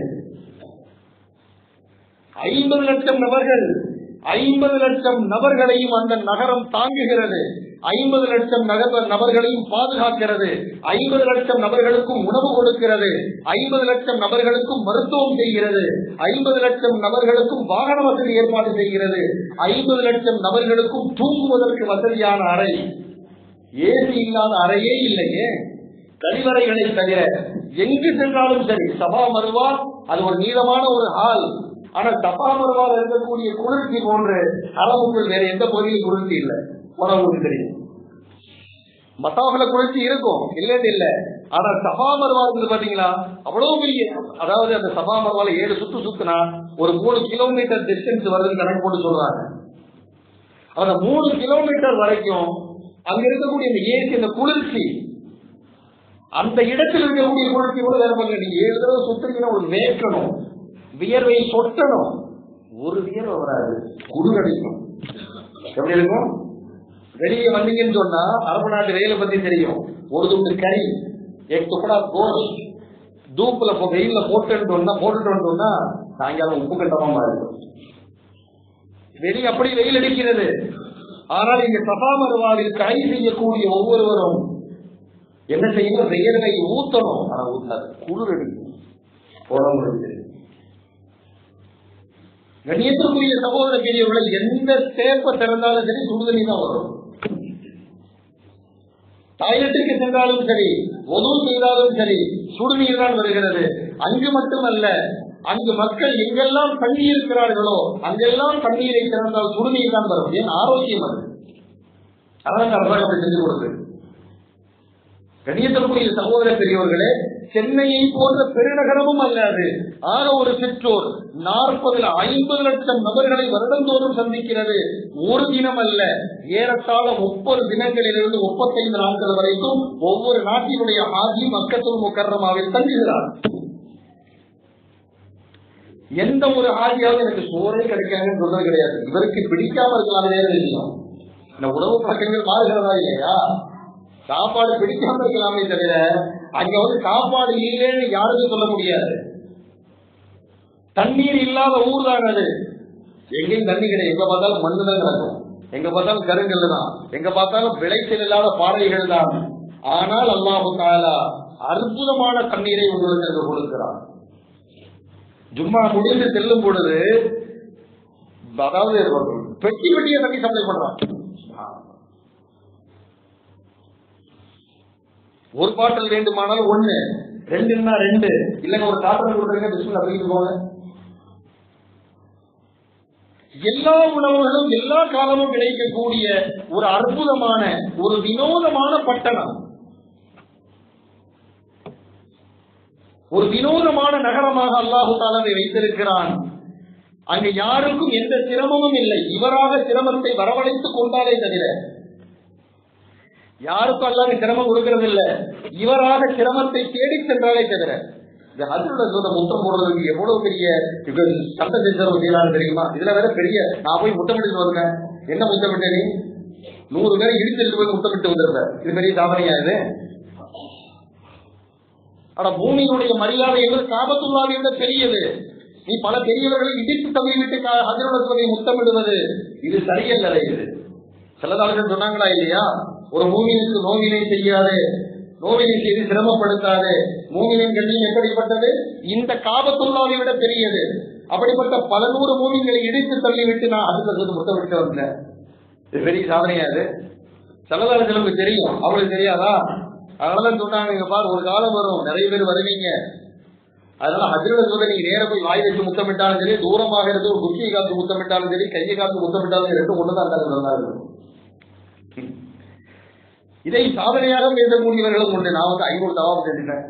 ஐம்பது லட்சம் நபர்கள் ஐம்பது லட்சம் நபர்களையும் அந்த நகரம் தாங்குகிறது ஐம்பது லட்சம் நகர நபர்களையும் பாதுகாக்கிறது ஐம்பது லட்சம் நபர்களுக்கும் உணவு கொடுக்கிறது ஐம்பது லட்சம் நபர்களுக்கும் மருத்துவம் செய்கிறது ஐம்பது லட்சம் நபர்களுக்கும் வாகன வசதி ஏற்பாடு செய்கிறது ஐம்பது லட்சம் நபர்களுக்கும் தூங்குவதற்கு வசதியான அறை ஏசி இல்லாத அறையே இல்லையே கழிவறைகளை தவிர எங்கு சென்றாலும் சரி சபா மருவா அது ஒரு நீளமான ஒரு ஹால் ஆனா சபா மருவால் இருக்கக்கூடிய குளிர்ச்சி போன்று அளவுக்குள் வேற எந்த பகுதியிலும் குளிர்ச்சி இல்லை உணவுக்கு தெரியும் மத்தாவுல குளிர்ச்சி இருக்கும் இல்லன்னு இல்ல ஆனா சபா மருவா இருக்குது பாத்தீங்களா அவ்வளவு பெரிய அதாவது அந்த சபா மருவால ஏழு சுத்து சுத்துனா ஒரு மூணு கிலோமீட்டர் டிஸ்டன்ஸ் வருதுன்னு கணக்கு போட்டு சொல்றாங்க அந்த மூணு கிலோமீட்டர் வரைக்கும் அங்க இருக்கக்கூடிய அந்த ஏசி அந்த குளிர்ச்சி அந்த இடத்தில் இருக்கக்கூடிய குளிர்ச்சி கூட வேற பண்ணல நீங்க ஏழு தடவை சுத்துறீங்கன்னா ஒரு வேர்க்கணும் வியர்வை சொட்டணும் ஒரு வியர்வை வராது குடு கிடைக்கும் எப்படி இருக்கும் வெளியே வந்தீங்கன்னு சொன்னா அரபு நாட்டு வெயில பத்தி தெரியும் ஒரு துண்டு கறி எக் துக்கடா கோஷ் தூப்புல போ- வெயில்ல போட்டுட்டு வந்தா போட்டுட்டு வந்தோம்னா சாயங்காலம் உப்பு கட்டமா மாறிடும் வெளியே அப்படி வெயில் அடிக்கிறது ஆனால் இங்க சபா மருவாவில் கை செய்யக்கூடிய ஒவ்வொருவரும் என்ன செய்யணும் வெயர்வை ஊத்தணும் ஆனா ஊத்தாது குளிர் அடிக்கும் உடம்பு இருக்கு. கண்ணியத்திற்குரிய சகோதர பெரியவர்கள் எந்த தேப்ப திறந்தாலும் சரி சுடுதண்ணி தான் வரும் டாய்லெட்டுக்கு சென்றாலும் சரி ஒது செய்தாலும் சரி சுடுநீர் தான் வருகிறது அங்கு மட்டுமல்ல அங்கு மக்கள் எங்கெல்லாம் தண்ணி இருக்கிறார்களோ அங்கெல்லாம் தண்ணீரை திறந்தால் சுடுநீர் தான் வரும் ஏன் ஆரோக்கியம் அது அதான் அரசாங்கத்தை செஞ்சு கொடுத்து கணியத்திற்குரிய சகோதர பெரியவர்களே சென்னையை போன்ற பெருநகரமும் அல்லாது ஆக ஒரு சிற்றோர் நாற்பதுல ஐம்பது லட்சம் நபர்களை வருடந்தோறும் சந்திக்கிறது ஒரு தினம் அல்ல ஏறத்தாழ முப்பது தினங்களிலிருந்து முப்பத்தைந்து நாட்கள் வரைக்கும் ஒவ்வொரு நாட்டினுடைய ஆதி மக்கத்துவ முக்கரமாவில் தங்குகிறார் எந்த ஒரு ஆதியாவது எனக்கு சோறே கிடைக்காதுன்னு சொல்றது கிடையாது இவருக்கு பிடிக்காம இருக்கலாம் வேற விஷயம் இந்த உணவு பழக்கங்கள் மாறுகிறதா இல்லையா சாப்பாடு பிடிக்காம இருக்கலாமே தவிர அங்க வந்து சாப்பாடு இல்லைன்னு யாருக்கும் சொல்ல முடியாது தண்ணீர் இல்லாத ஊர் தான் அது எங்கேயும் தண்ணி கிடையாது எங்க பார்த்தாலும் மண்ணு தான் கிடக்கும் எங்க பார்த்தாலும் கருங்கல் தான் எங்க பார்த்தாலும் விளைச்சல் இல்லாத பாறைகள் தான் ஆனால் அல்லாஹு தாலா அற்புதமான தண்ணீரை உங்களுக்கு அங்கு கொடுக்கிறார் ஜும்மா முடிந்து செல்லும் பொழுது அதாவது பெட்டி பெட்டிய தண்ணி சப்ளை பண்றான் ஒரு பாட்டில் வேண்டுமானால் ஒண்ணு ரெண்டுன்னா ரெண்டு இல்லைங்க ஒரு காற்றல் கொடுக்குறீங்க பிஸ்மில் அப்படின்னு போங்க எல்லா உணவுகளும் எல்லா காலமும் கிடைக்கக்கூடிய ஒரு அற்புதமான ஒரு வினோதமான பட்டணம் ஒரு வினோதமான நகரமாக அல்லாஹு தாலாவை வைத்திருக்கிறான் அங்கு யாருக்கும் எந்த சிரமமும் இல்லை இவராக சிரமத்தை வரவழைத்துக் கொண்டாலே தவிர யாருக்கும் அல்லாத சிரமம் கொடுக்கிறது இல்ல இவராக சிரமத்தை தேடி சென்றாலே தவிர இந்த ஹஜ்ரோட சொல்ற முத்தம் போடுறதுக்கு எவ்வளவு பெரிய சட்ட செஞ்சவங்க செய்யலாம் தெரியுமா இதுல வேற பெரிய நான் போய் முத்தமிட்டு வந்தேன் என்ன முத்தமிட்ட நீ நூறு பேரை இடிச்சிட்டு போய் முத்தமிட்டு வந்திருப்பேன் இது பெரிய சாதனையா இது ஆனா பூமியினுடைய மரியாதை என்பது காபத்துள்ளாவை விட பெரியது நீ பல பெரியவர்களை இடித்து தவி விட்டு ஹஜரோட சொல்லை முத்தமிடுவது இது சரியல்ல இது சில நாள்கள் சொன்னாங்களா இல்லையா ஒரு மூவினுக்கு நோவினை செய்யாது நோவினை செய்து சிரமப்படுத்தாது மூவினின் கண்ணியம் எப்படிப்பட்டது இந்த காபத்துள்ளாவை விட பெரியது அப்படிப்பட்ட பல நூறு மூவிங்களை இடித்து தள்ளிவிட்டு நான் அதுக்கு வந்து முத்தமிட்டு வந்தேன் இது பெரிய சாதனையா அது செலவாளர்களுக்கு தெரியும் அவங்களுக்கு தெரியாதா அதனாலதான் சொன்னாங்க இங்க பாரு ஒரு காலம் வரும் நிறைய பேர் வருவீங்க அதனால ஹஜ்ரோட சொல்ல நீங்க நேர போய் வாய் வச்சு முத்தமிட்டாலும் சரி தூரமாக இருந்து ஒரு குச்சியை காத்து முத்தமிட்டாலும் சரி கையை காத்து முத்தமிட்டாலும் ரெண்டும் ஒண்ணுதான் இருந்தாங்க இதை சாதனையாக பேசக்கூடியவர்களும் உண்டு நான் வந்து ஐநூறு தவாபு செஞ்சுட்டேன்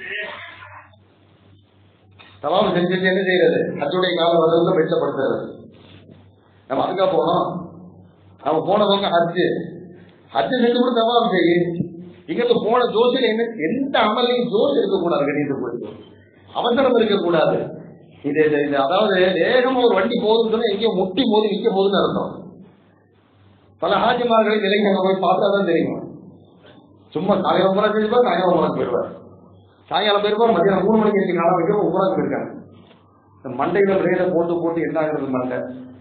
தவாபு செஞ்சுட்டு என்ன செய்யறது ஹஜ்ஜுடைய காலம் வர்றதுக்கு வெச்சப்படுத்துறது நம்ம அதுக்கா போனோம் நம்ம போனவங்க ஹஜ்ஜு ஹஜ்ஜு செஞ்சு கூட தவாபு செய்யு இங்கிருந்து போன ஜோசியில என்ன எந்த அமலையும் ஜோசி இருக்கக்கூடாது கணித்து போயிட்டு அவசரம் இருக்கக்கூடாது இது இது அதாவது வேகமா ஒரு வண்டி போகுதுன்னு சொன்னா எங்கேயோ முட்டி மோதி நிக்க போகுதுன்னு அர்த்தம் பல ஹாஜிமார்களை நிலைங்க போய் பார்த்தா தான் தெரியும் சும்மா காலையில உமரா போயிருப்பார் சாயங்காலம் உமரா போயிருவார் சாயங்காலம் போயிருப்பார் மத்தியானம் மூணு மணிக்கு எட்டு காலம் வைக்க உமரா போயிருக்காங்க இந்த மண்டையில ரேட போட்டு போட்டு என்ன ஆகுறது மண்டை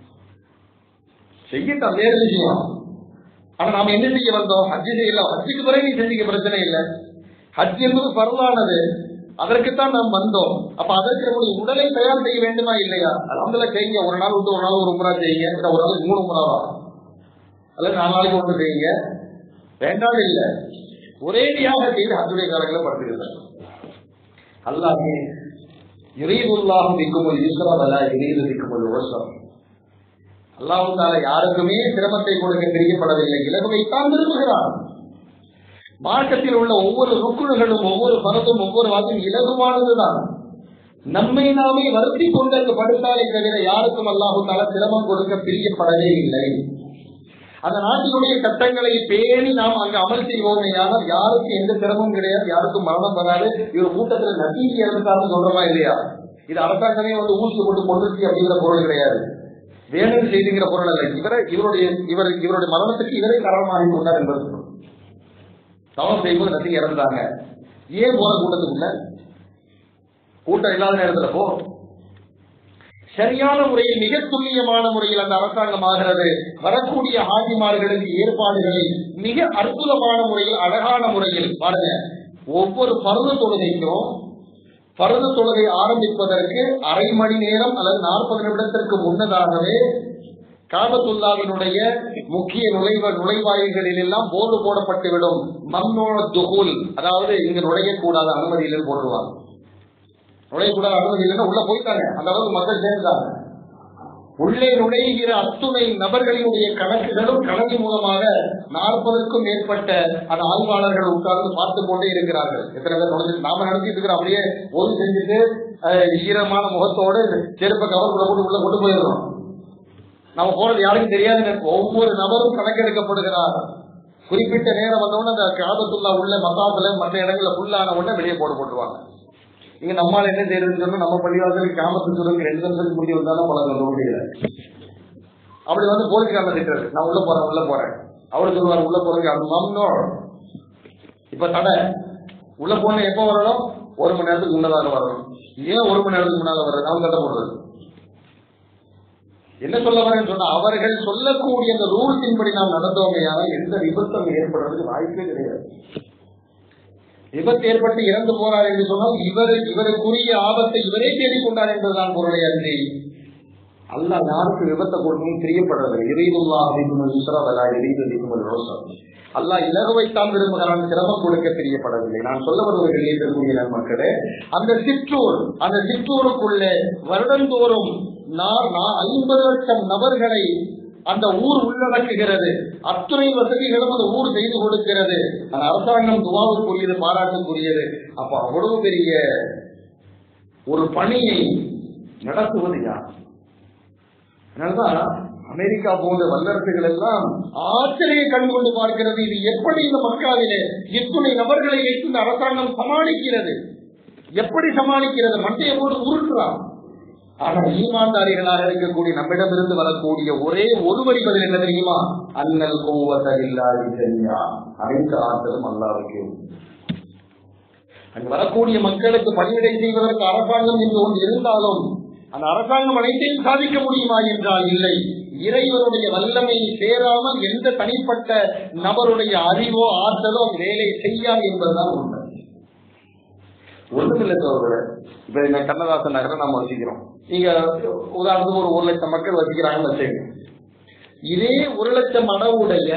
செய்யட்டும் வேறு விஷயம் ஆனா நாம என்ன செய்ய வந்தோம் ஹஜ்ஜு செய்யல ஹஜ்ஜுக்கு பிறகு நீ செஞ்சுக்க பிரச்சனை இல்லை ஹஜ் என்பது பரவானது அதற்குத்தான் நாம் வந்தோம் அப்ப அதற்கு நம்முடைய உடலை தயார் செய்ய வேண்டுமா இல்லையா அலமதுல செய்யுங்க ஒரு நாள் விட்டு ஒரு நாள் ஒரு முறை செய்யுங்க இல்ல ஒரு நாளைக்கு மூணு முறாவா அல்லது நாலு நாளைக்கு ஒன்று செய்யுங்க வேண்டாம் இல்லை ஒரேடியாக செய்து ஹஜ்ஜுடைய காலங்களில் படுத்துக்கிறார் அல்லாமே இறைவுல்லாஹும் விக்குமல் ஈஸ்வரவலா இறைவு விக்குமல் விவசாயம் அல்லாஹும் தால யாருக்குமே சிரமத்தை கொடுக்க தெரியப்படவில்லை இலகுவைத்தான் விரும்புகிறான் மார்க்கத்தில் உள்ள ஒவ்வொரு ருக்குணுகளும் ஒவ்வொரு பரதும் ஒவ்வொரு வாக்கும் இலகுவானதுதான் நம்மை நாமே வருத்தி கொண்டு அங்கு படுத்தாலே தவிர யாருக்கும் அல்லாஹு தால சிரமம் கொடுக்க பிரியப்படவே இல்லை அந்த நாட்டினுடைய சட்டங்களை பேணி நாம் அங்கு அமல் செய்வோமே ஆனால் யாருக்கும் எந்த சிரமமும் கிடையாது யாருக்கும் மரணம் வராது இவர் கூட்டத்தில் நசீதி இறந்துட்டாருன்னு சொல்றமா இல்லையா இது அரசாங்கமே வந்து ஊசி போட்டு கொண்டுச்சு அப்படிங்கிற பொருள் கிடையாது வேணும் செய்துங்கிற பொருள் அல்ல இவரை இவருடைய இவர் இவருடைய மரணத்துக்கு இவரே காரணமாகி கொண்டார் என்பது தவம் செய்யும்போது நசீதி இறந்துட்டாங்க ஏன் போன கூட்டத்துக்குள்ள கூட்டம் இல்லாத நேரத்துல போ சரியான முறையில் மிக துல்லியமான முறையில் அந்த அரசாங்கம் ஆகிறது வரக்கூடிய ஆட்சிமார்களுக்கு ஏற்பாடுகளை மிக அற்புதமான முறையில் அழகான முறையில் பாருங்க ஒவ்வொரு பருவ தொழுகைக்கும் பருவ தொழுகை ஆரம்பிப்பதற்கு அரை மணி நேரம் அல்லது நாற்பது நிமிடத்திற்கு முன்னதாகவே காபத்துல்லாவினுடைய முக்கிய நுழைவ நுழைவாயில்களில் எல்லாம் போர்டு போடப்பட்டுவிடும் மம்னோட துகுல் அதாவது இங்கு நுழையக்கூடாத அனுமதி இல்லைன்னு போட்டுருவாங்க நுழையக்கூடாத அனுமதி இல்லைன்னா உள்ள போயிட்டாங்க அந்த அளவுக்கு மக்கள் சேர்ந்துட்டாங்க உள்ளே நுழைகிற அத்துணை நபர்களினுடைய கணக்குகளும் கணக்கு மூலமாக நாற்பதுக்கும் மேற்பட்ட அந்த ஆய்வாளர்கள் உட்கார்ந்து பார்த்து கொண்டே இருக்கிறார்கள் எத்தனை பேர் நுழைஞ்சு நாம நடத்திட்டு இருக்கிறோம் அப்படியே ஓய்வு செஞ்சுட்டு அஹ், ஈரமான முகத்தோடு செருப்ப கவர்க்குள்ள போட்டு உள்ள கொண்டு போயிடுறோம் நம்ம போறது யாருக்கும் தெரியாது ஒவ்வொரு நபரும் கணக்கெடுக்கப்படுகிறார் குறிப்பிட்ட நேரம் வந்தவுடனே அந்த காபத்துல்லா உள்ள மசாத்துல மற்ற இடங்கள்ல ஃபுல்லான உடனே வெளியே போட்டு போட்டுருவாங்க இங்க நம்மால என்ன செய்யறதுன்னு சொன்னா நம்ம பள்ளிவாசலுக்கு காமத்து சொல்லுங்க ரெண்டு நிமிஷத்துக்கு முடிவு வந்தாலும் பழக்கம் சொல்ல முடியல அப்படி வந்து போலீஸ்காரன் திட்டுறது நான் உள்ள போறேன் உள்ள போறேன் அவரு சொல்லுவார் உள்ள போறதுக்கு அது மம்னோ இப்ப தடை உள்ள போன எப்ப வரணும் ஒரு மணி நேரத்துக்கு முன்னதாக வரணும் ஏன் ஒரு மணி நேரத்துக்கு முன்னால வர்றது அவங்க தடை போடுறது என்ன சொல்ல வரேன்னு சொன்னா அவர்கள் சொல்லக்கூடிய அந்த ரூல்ஸின் படி நாம் நடந்தோமையானால் எந்த விபத்தும் ஏற்படுறதுக்கு வாய்ப்பே கிடையாது விபத்து ஏற்பட்டு இறந்து போறார் என்று சொன்னால் இவர் இவருக்குரிய ஆபத்தை இவரே தேடிக்கொண்டார் என்பதுதான் பொருளை அன்றி அல்லாஹ் யாருக்கு விபத்தை கொடுக்கணும் தெரியப்படுறது இறைதுல்லா அப்படின்னு இஸ்ரவலா இறைது ரோசம் அல்லாஹ் இலகுவைத்தான் விரும்புகிறான் சிரமம் கொடுக்க தெரியப்படவில்லை நான் சொல்ல வருவதில் இருக்கக்கூடிய நன்மக்களே அந்த சிற்றூர் அந்த சிற்றூருக்குள்ளே வருடந்தோறும் நான் நான் ஐம்பது லட்சம் நபர்களை அந்த ஊர் உள்ளடக்குகிறது அத்துணை வசதிகளும் அந்த ஊர் செய்து கொடுக்கிறது அந்த அரசாங்கம் துவாவுக்குரியது பாராட்டுக்குரியது அப்ப அவ்வளவு பெரிய ஒரு பணியை நடத்துவது யார் அதனாலதான் அமெரிக்கா போன்ற வல்லரசுகள் எல்லாம் ஆச்சரிய கண் கொண்டு பார்க்கிறது இது எப்படி இந்த மக்களிலே இத்துணை நபர்களை வைத்து இந்த அரசாங்கம் சமாளிக்கிறது எப்படி சமாளிக்கிறது மண்டையை போட்டு உருட்டுறான் ஆனால் ஈமான்தாரிகளாக இருக்கக்கூடிய நம்மிடமிருந்து வரக்கூடிய ஒரே ஒரு வரி பதில் என்ன தெரியுமா அண்ணல் கோவத்தவில்லாதி சரியா அனைத்து ஆற்றலும் அல்லாவுக்கு அங்கு வரக்கூடிய மக்களுக்கு பணிவிடை செய்வதற்கு அரசாங்கம் என்று ஒன்று இருந்தாலும் அந்த அரசாங்கம் அனைத்தையும் சாதிக்க முடியுமா என்றால் இல்லை இறைவனுடைய வல்லமை சேராமல் எந்த தனிப்பட்ட நபருடைய அறிவோ ஆற்றலோ அந்த வேலையை செய்யாது என்பதுதான் உண்மை ஒண்ணுமில்லை சோதரே இப்ப இந்த கண்ணதாசன் நகரை நம்ம வசிக்கிறோம் இங்க உதாரணத்துக்கு ஒரு ஒரு லட்சம் மக்கள் வசிக்கிறாங்கன்னு வச்சுக்கோங்க இதே ஒரு லட்சம் அளவுடைய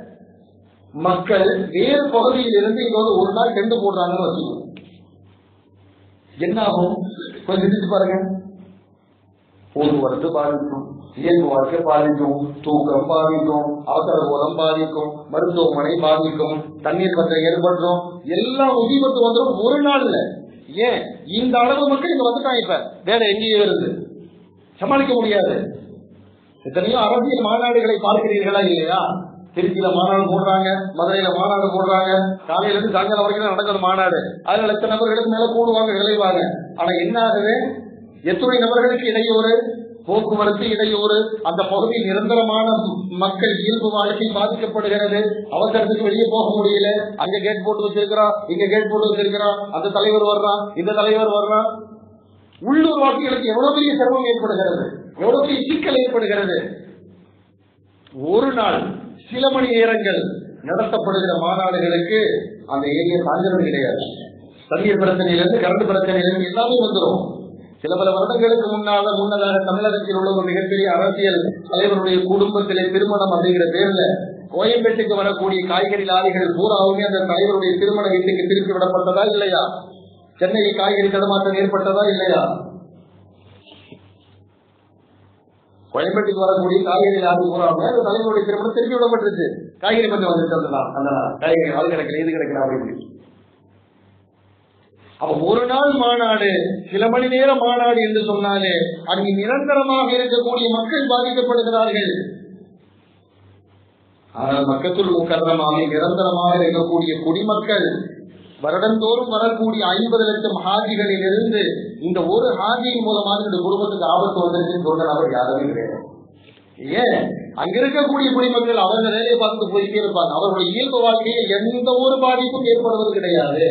மக்கள் வேறு பகுதியில் இருந்து இங்க வந்து ஒரு நாள் டெண்டு போடுறாங்கன்னு வச்சுக்கோங்க என்ன ஆகும் கொஞ்சம் சிந்திச்சு பாருங்க போக்குவரத்து பாதிக்கும் இயல்பு வாழ்க்கை பாதிக்கும் தூக்கம் பாதிக்கும் அவசர கோலம் பாதிக்கும் மருத்துவமனை பாதிக்கும் தண்ணீர் பற்றம் ஏற்படுத்தும் எல்லா முசீபத்து வந்துடும் ஒரு நாள்ல ஏன் இந்த அளவு மக்கள் இங்க வந்துட்டாங்க இப்ப வேலை எங்கேயே இருந்து சமாளிக்க முடியாது எத்தனையோ அரசியல் மாநாடுகளை பார்க்கிறீர்களா இல்லையா திருச்சியில மாநாடு போடுறாங்க மதுரையில மாநாடு போடுறாங்க காலையில இருந்து சாயங்காலம் வரைக்கும் தான் நடக்குது மாநாடு அதுல லட்ச நபர்களுக்கு மேல கூடுவாங்க விளைவாங்க ஆனா என்ன ஆகுது எத்துணை நபர்களுக்கு இடையூறு போக்குவரத்து இடையூறு அந்த பகுதியில் நிரந்தரமான மக்கள் இயல்பு வாழ்க்கை பாதிக்கப்படுகிறது அவசரத்துக்கு வெளியே போக முடியல அங்க கேட் போட்டு வச்சிருக்கிறான் இங்க கேட் போட்டு வச்சிருக்கிறான் அந்த தலைவர் வர்றான் இந்த தலைவர் வர்றான் உள்ளூர் வாசிகளுக்கு எவ்வளவு பெரிய சிரமம் ஏற்படுகிறது எவ்வளவு பெரிய சிக்கல் ஏற்படுகிறது ஒரு நாள் சில மணி நேரங்கள் நடத்தப்படுகிற மாநாடுகளுக்கு அந்த ஏரியா சாஞ்சது கிடையாது தண்ணீர் பிரச்சனையிலிருந்து கரண்ட் பிரச்சனையிலிருந்து எல்லாமே வந்துடும் சில பல வருடங்களுக்கு முன்னால முன்னதாக தமிழகத்தில் உள்ள ஒரு மிகப்பெரிய அரசியல் தலைவருடைய குடும்பத்திலே திருமணம் அப்படிங்கிற பேர்ல கோயம்பேட்டுக்கு வரக்கூடிய காய்கறி லாரிகள் பூராவுமே அந்த தலைவருடைய திருமண வீட்டுக்கு திருப்பி விடப்பட்டதா இல்லையா சென்னையில் காய்கறி தடுமாற்றம் ஏற்பட்டதா இல்லையா கோயம்பேட்டுக்கு வரக்கூடிய காய்கறி லாரி பூராவுமே அந்த தலைவருடைய திருமணம் திருப்பி விடப்பட்டுருச்சு காய்கறி மட்டும் வந்துட்டு அந்த நாள் அந்த நாள் காய்கறி ஆள் கிடைக்கல இது கிடைக்கல அப்படின்னு அப்ப ஒரு நாள் மாநாடு சில மணி நேர மாநாடு என்று சொன்னாலே அங்கு நிரந்தரமாக இருக்கக்கூடிய மக்கள் பாதிக்கப்படுகிறார்கள் ஆனால் மக்களுள் முக்கரமாக நிரந்தரமாக இருக்கக்கூடிய குடிமக்கள் வருடந்தோறும் வரக்கூடிய ஐம்பது லட்சம் ஹாஜிகளில் இருந்து இந்த ஒரு ஹாஜியின் மூலமாக இந்த குடும்பத்துக்கு ஆபத்து வந்திருக்குன்னு சொல்ற நபர் யாருமே கிடையாது ஏன் அங்க இருக்கக்கூடிய குடிமக்கள் அவங்க வேலையை பார்த்து போயிட்டே இருப்பாங்க அவர்களுடைய இயல்பு வாழ்க்கையில் எந்த ஒரு பாதிப்பும் ஏற்படுவது கிடையாது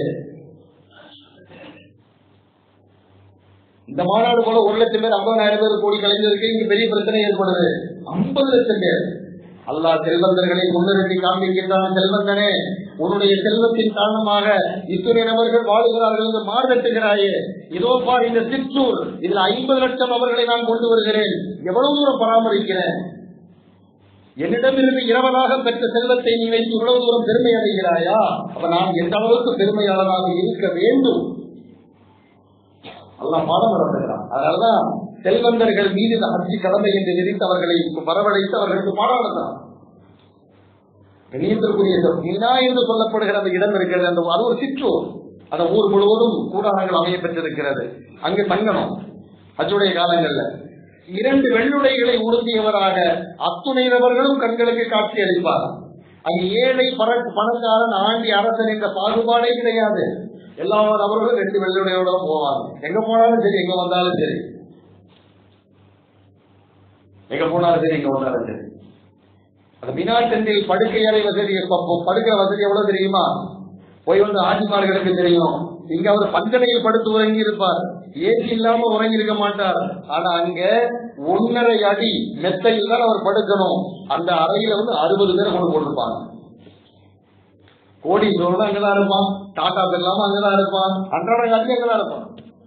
இந்த மாநாடு போல ஒரு லட்சம் பேர் ஐம்பதாயிரம் பேர் கோடி கலைஞருக்கு இங்க பெரிய பிரச்சனை ஏற்படுது ஐம்பது லட்சம் பேர் அல்லாஹ் செல்வந்தர்களை முன்னிறுத்தி காண்பிக்கின்றான் செல்வந்தனே உன்னுடைய செல்வத்தின் காரணமாக இத்துணை நபர்கள் வாழுகிறார்கள் என்று மாறுதட்டுகிறாயே இதோ பார் இந்த சிற்றூர் இதுல ஐம்பது லட்சம் நபர்களை நான் கொண்டு வருகிறேன் எவ்வளவு தூரம் பராமரிக்கிறேன் என்னிடமிருந்து இரவலாக பெற்ற செல்வத்தை நீ வைத்து இவ்வளவு தூரம் பெருமை அடைகிறாயா அப்ப நான் எந்த அளவுக்கு பெருமையாளராக இருக்க வேண்டும் அல்லாஹ் பாடம் நடத்துகிறான் அதனாலதான் செல்வந்தர்கள் மீது இந்த ஹஜ்ஜி கடமை என்று விதித்து அவர்களை வரவழைத்து அவர்களுக்கு பாடம் நடத்தினார் கண்ணியத்திற்குரிய இந்த மினா என்று சொல்லப்படுகிற அந்த இடம் இருக்கிறது அந்த அது ஒரு சிற்றூர் அந்த ஊர் முழுவதும் கூடாரங்கள் அமைய பெற்றிருக்கிறது அங்கு தங்கணும் ஹஜ்ஜுடைய காலங்கள்ல இரண்டு வெள்ளுடைகளை உறுதியவராக அத்துணை நபர்களும் கண்களுக்கு காட்சி அளிப்பார் அங்கு ஏழை பர பணக்காரன் ஆண்டி அரசன் என்ற பாகுபாடே கிடையாது எல்லா நபர்களும் ரெண்டு வெள்ளுடையோட போவாங்க எங்க போனாலும் சரி எங்க வந்தாலும் சரி எங்க போனாலும் சரி எங்க வந்தாலும் சரி அந்த மினா டென்டில் படுக்கை அறை வசதி ப- படுக்கிற வசதி எவ்வளவு தெரியுமா போய் வந்து ஆட்சிமார்களுக்கு தெரியும் இங்க அவர் பஞ்சனையில் படுத்து உறங்கி இருப்பார் ஏசி இல்லாம உறங்கி இருக்க மாட்டார் ஆனா அங்க ஒன்னரை அடி மெத்தையில் தான் அவர் படுக்கணும் அந்த அறையில வந்து அறுபது பேர் கொண்டு போட்டிருப்பாங்க கோடீஸ்வரன் அங்கதான் இருப்பான் டாடா பிர்லாம அங்கதான் இருப்பான் அன்றாட காட்சி அங்கதான் இருப்பான்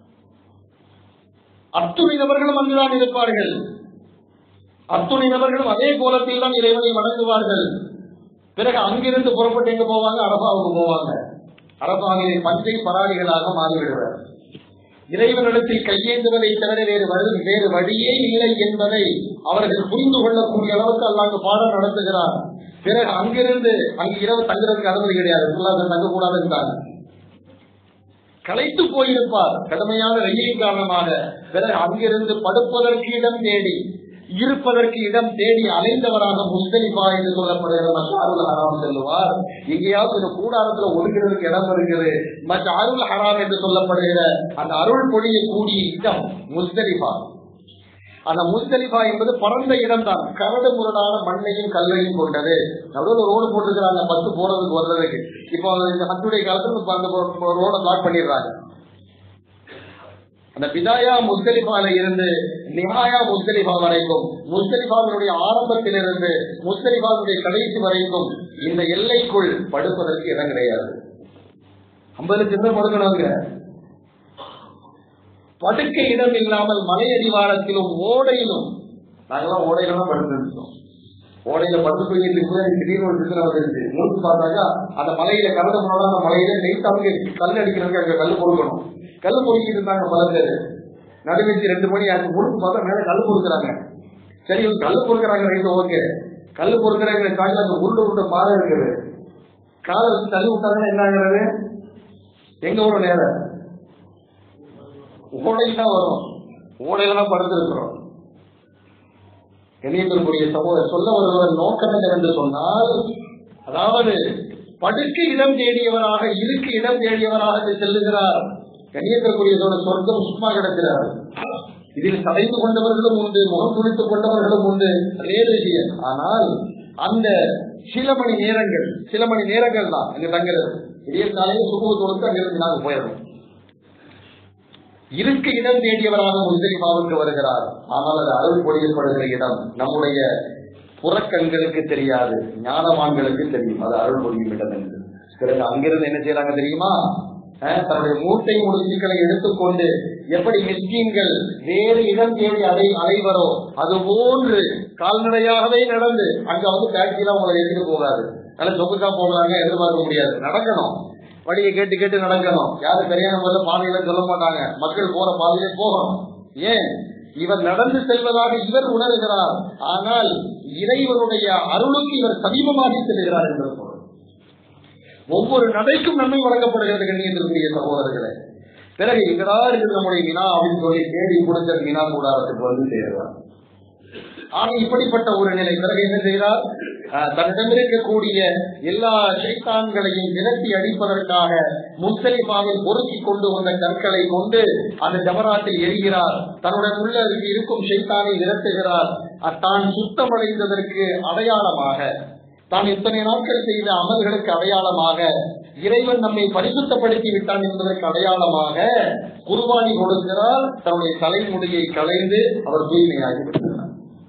அத்துணை நபர்களும் அங்குதான் இருப்பார்கள் அத்துணை நபர்களும் அதே கோலத்தில் தான் இறைவனை வணங்குவார்கள் பிறகு அங்கிருந்து புறப்பட்டு எங்க போவாங்க அரபாவுக்கு போவாங்க அரபாவிலே பஞ்சை பராளிகளாக மாறிவிடுவார் இறைவனிடத்தில் கையேந்துவதை தவிர வேறு வழி வேறு வழியே இல்லை என்பதை அவர்கள் புரிந்து கொள்ளக்கூடிய அளவுக்கு அல்லாங்க பாடம் நடத்துகிறார் பிறகு அங்கிருந்து அங்கு இரவு தங்குறதுக்கு அனுமதி கிடையாது சொல்லாத தங்கக்கூடாதுன்றாங்க களைத்து போயிருப்பார் கடுமையான வெயிலின் காரணமாக பிறகு அங்கிருந்து படுப்பதற்கு இடம் தேடி இருப்பதற்கு இடம் தேடி அலைந்தவராக முஸ்தலிஃபா என்று சொல்லப்படுகிற மஷாருல் ஹராம் செல்லுவார் எங்கேயாவது இந்த கூடாரத்துல ஒதுக்கிறதுக்கு இடம் இருக்குது மற்ற அருள் ஹராம் என்று சொல்லப்படுகிற அந்த அருள் பொழிய கூடிய இடம் முஸ்தலிஃபா அந்த முஸ்தலிஃபா என்பது பரந்த இடம் தான் கரடு முரடான மண்ணையும் கல்லையும் கொண்டது நடுவில் ஒரு ரோடு போட்டிருக்கிறாங்க பத்து போறதுக்கு வர்றதுக்கு இப்போ இந்த ஹத்துடைய காலத்துல இப்ப அந்த ரோட பிளாக் பண்ணிடுறாங்க அந்த பிதாயா முஸ்தலிஃபால இருந்து நிஹாயா முஸ்தலிஃபா வரைக்கும் முஸ்தலிஃபாவினுடைய ஆரம்பத்திலிருந்து முஸ்தலிஃபாவுடைய கடைசி வரைக்கும் இந்த எல்லைக்குள் படுப்பதற்கு இடம் கிடையாது ஐம்பது லட்சம் பேர் படுக்கணுங்க படுக்க இடம் இல்லாமல் மலை அடிவாரத்திலும் ஓடையிலும் நாங்கெல்லாம் ஓடையில தான் படுத்துருந்தோம் ஓடையில படுத்து போயிட்டு இருக்கும்போது திடீர்னு ஒரு பிரச்சனை வந்துருச்சு மூச்சு பார்த்தாக்கா அந்த மலையில கலந்து போனாலும் அந்த மலையில நெய்த்தாவுக்கு கல் அடிக்கிறதுக்கு அங்க கல் பொறுக்கணும் கல் பொறுக்கிட்டு இருந்தாங்க பல பேர் நடுவீச்சு ரெண்டு மணி ஆச்சு முழுக்க பார்த்தா மேல கல் பொறுக்கிறாங்க சரி இவங்க கல் பொறுக்கிறாங்க ரைட்டு ஓகே கல் பொறுக்கிறாங்க தாண்டி அந்த உருண்டு உருண்ட பாறை இருக்குது காலை வச்சு தள்ளி விட்டாங்கன்னா என்ன ஆகுறது எங்க ஒரு நேரம் ஓடையில் தான் வரும் ஓடையில தான் படுத்திருக்கிறோம் கண்ணியத்திற்குரிய சகோதரர் சொல்ல வருவதன் நோக்கம் என்னவென்று சொன்னால் அதாவது படுக்க இடம் தேடியவராக இருக்க இடம் தேடியவராக செல்லுகிறார் கண்ணியத்திற்குரிய சகோதரர் சொர்க்கம் சும்மா கிடக்கிறார் இதில் கலைந்து கொண்டவர்களும் உண்டு முகம் துணித்துக் கொண்டவர்களும் உண்டு வேறு விஷயம் ஆனால் அந்த சில மணி நேரங்கள் சில மணி நேரங்கள் தான் அங்க தங்குறது விடிய காலையில் சுகுவு தொழுத்து அங்கிருந்து நாங்கள் போயிடணும் இருக்க இடம் தேடியவராக முஸ்லிமாவுக்கு வருகிறார் ஆனால் அது அருள் பொழியப்படுகிற இடம் நம்முடைய புறக்கண்களுக்கு தெரியாது ஞானவான்களுக்கு தெரியும் அது அருள் பொழியும் இடம் என்று பிறகு அங்கிருந்து என்ன செய்யறாங்க தெரியுமா அஹ், தன்னுடைய மூட்டை முடிச்சுக்களை எடுத்துக்கொண்டு எப்படி மிஸ்கீன்கள் வேறு இடம் தேடி அலை அலைவரோ அது போன்று கால்நடையாகவே நடந்து அங்க வந்து டாக்ஸிலாம் உங்களை எடுத்துட்டு போகாது நல்ல சொகுக்கா போடுறாங்க எதிர்பார்க்க முடியாது நடக்கணும் வழியை கேட்டு கேட்டு நடக்கணும் யாரும் சரியான முறையில் பாதையில சொல்ல மாட்டாங்க மக்கள் போற பாதையிலே போகணும் ஏன் இவர் நடந்து செல்வதாக இவர் உணர்கிறார் ஆனால் இறைவனுடைய அருளுக்கு இவர் சமீபமாகி செல்கிறார் என்று பொருள் ஒவ்வொரு நடைக்கும் நன்மை வழங்கப்படுகிறது கண்ணியத்திற்குரிய சகோதரர்களே பிறகு எங்கடா இருக்குது நம்முடைய வினா அப்படின்னு சொல்லி தேடி கொடுத்த வினா கூடாரத்துக்கு வந்து சேர்கிறார் ஆக இப்படிப்பட்ட ஒரு நிலை பிறகு என்ன செய்கிறார் அஹ், தன்னிடம் இருக்கக்கூடிய எல்லா சைத்தான்களையும் விரட்டி அடிப்பதற்காக முஸ்தலிஃபாவில் பொறுக்கி கொண்டு வந்த கற்களை கொண்டு அந்த ஜமராத்தில் எரிகிறார் தன்னுடன் உள்ள இருக்கும் சைத்தானை விரட்டுகிறார் அஹ், தான் சுத்தமடைந்ததற்கு அடையாளமாக தான் இத்தனை நாட்கள் செய்த அமல்களுக்கு அடையாளமாக இறைவன் நம்மை பரிசுத்தப்படுத்தி விட்டான் என்பதற்கு அடையாளமாக குர்பானி கொடுக்கிறார் தன்னுடைய தலைமுடியை களைந்து அவர் தூய்மையாகி விடுகிறார்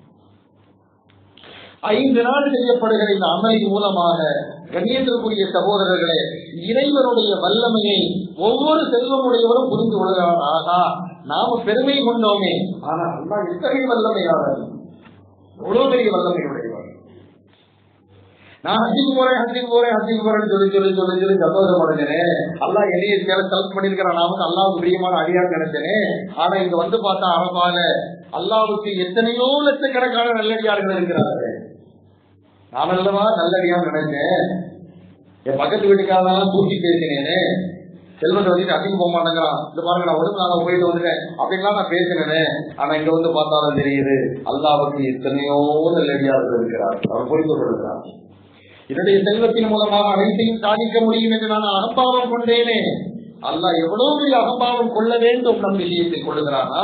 ஐந்து நாள் செய்யப்படுகிற இந்த அமலின் மூலமாக கண்ணியத்திற்குரிய சகோதரர்களே இறைவனுடைய வல்லமையை ஒவ்வொரு செல்வமுடையவரும் புரிந்து கொள்கிறார் ஆகா நாம பெருமை கொண்டோமே ஆனா அல்லா இத்தகைய வல்லமையாளர் எவ்வளவு பெரிய வல்லமையுடையவர் நான் ஹஜ்ஜுக்கு போறேன் ஹஜ்ஜுக்கு போறேன் ஹஜ்ஜுக்கு போறேன்னு சொல்லி சொல்லி சொல்லி சொல்லி சந்தோஷம் அடைஞ்சனே அல்லா என்னைய செலக்ட் பண்ணிருக்கிறான் நான் வந்து அல்லாவுக்கு பிரியமான அடியார் நினைச்சேனே ஆனா இங்க வந்து பார்த்தா அரபால அல்லாவுக்கு எத்தனையோ லட்சக்கணக்கான நல்லடியார்கள் இருக்கிறார்கள் நான் அல்லவா நல்லடியா நினைச்சேன் என் பக்கத்து வீட்டுக்காரெல்லாம் தூக்கி பேசினேனே செல்வத்தை வச்சுட்டு அதிகம் போக மாட்டேங்கிறான் இந்த பாருங்க நான் ஒழுங்கு நான் போயிட்டு வந்துட்டேன் அப்படின்லாம் நான் பேசினேனே ஆனா இங்க வந்து பார்த்தாலும் தெரியுது அல்லாவுக்கு எத்தனையோ நல்லடியார்கள் இருக்கிறார் அவர் புரிந்து கொள்கிறார் என்னுடைய செல்வத்தின் மூலமாக அனைத்தையும் சாதிக்க முடியும் என்று நான் அகம்பாவம் கொண்டேனே அல்லாஹ் எவ்வளவு பெரிய அகம்பாவம் கொள்ள வேண்டும் நம் விஷயத்தை கொள்ளுகிறானா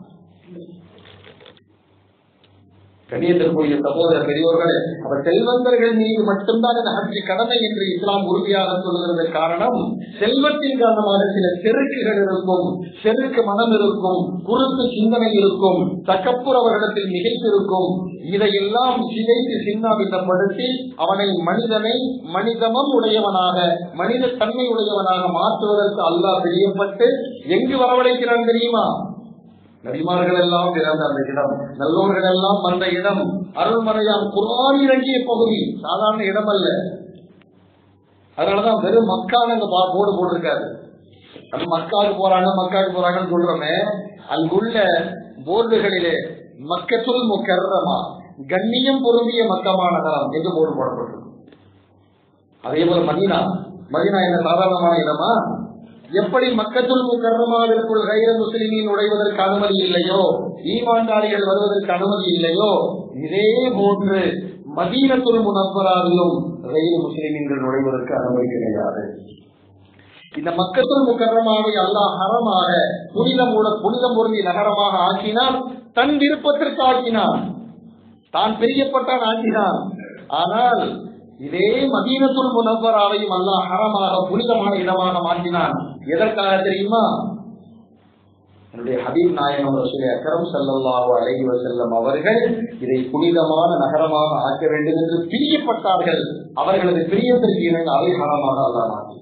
கண்ணியத்திற்குரிய சகோதர பெரியோர்களே அவர் செல்வந்தர்கள் மீது மட்டும்தான் இந்த ஹஜ்ஜி கடமை என்று இஸ்லாம் உறுதியாக சொல்லுகிறது காரணம் செல்வத்தின் காரணமாக சில செருக்குகள் இருக்கும் செருக்கு மனம் இருக்கும் குறுக்கு சிந்தனை இருக்கும் தக்கப்புற அவர்களிடத்தில் நிகழ்ச்சி இருக்கும் இதையெல்லாம் சிதைத்து சின்னாபித்தப்படுத்தி அவனை மனிதனை மனிதமம் உடையவனாக மனித தன்மை உடையவனாக மாற்றுவதற்கு அல்லாஹ் பிரியப்பட்டு எங்கு வரவழைக்கிறான் தெரியுமா நபிமார்கள் எல்லாம் பிறந்த அந்த இடம் நல்லோர்கள் எல்லாம் வந்த இடம் அருள்மறையாம் குரான் இறங்கிய பகுதி சாதாரண இடம் அல்ல அதனாலதான் வெறும் மக்கான அங்க பா- போர்டு போட்டிருக்காரு நம்ம மக்காவுக்கு போறாங்க மக்காவுக்கு போறாங்கன்னு சொல்றோமே அங்குள்ள போர்டுகளிலே மக்கத்துல் முக்கர்ரமா கண்ணியம் பொருந்திய மக்கமா நகரம் என்று போர்டு போடப்பட்டிருக்கு அதே போல மதீனா மதீனா என்ன சாதாரணமான இடமா எப்படி மக்கத்துல் முக்கர்ரமாவிற்குள் கைர முஸ்லிமின் நுழைவதற்கு அனுமதி இல்லையோ ஈமான்தாரிகள் வருவதற்கு அனுமதி இல்லையோ இதே போன்று மதீனத்துல் முனவராவிலும் கைர முஸ்லிமீன்கள் நுழைவதற்கு அனுமதி கிடையாது இந்த மக்கத்துல் முக்கரமாவை அல்லாஹ் ஹரமாக புனிதமுட புனிதம் பொருந்தி நகரமாக ஆக்கினான் தன் விருப்பத்திற்கு ஆக்கினான் தான் பிரியப்பட்டான் ஆக்கினான் ஆனால் இதே மதீனத்துல் முனவராவையும் அல்லாஹ் ஹரமாக புனிதமான இடமாக மாற்றினான் எதற்காக தெரியுமா என்னுடைய ஹபீப் நாயகம் ரசூல் அக்கரம் ஸல்லல்லாஹு அலைஹி வஸல்லம் அவர்கள் இதை புனிதமான நகரமாக ஆக்க வேண்டும் என்று பிரியப்பட்டார்கள் அவர்களது பிரியத்திற்கு இணங்க அதை ஹரமாக அல்லாஹ் மாற்றி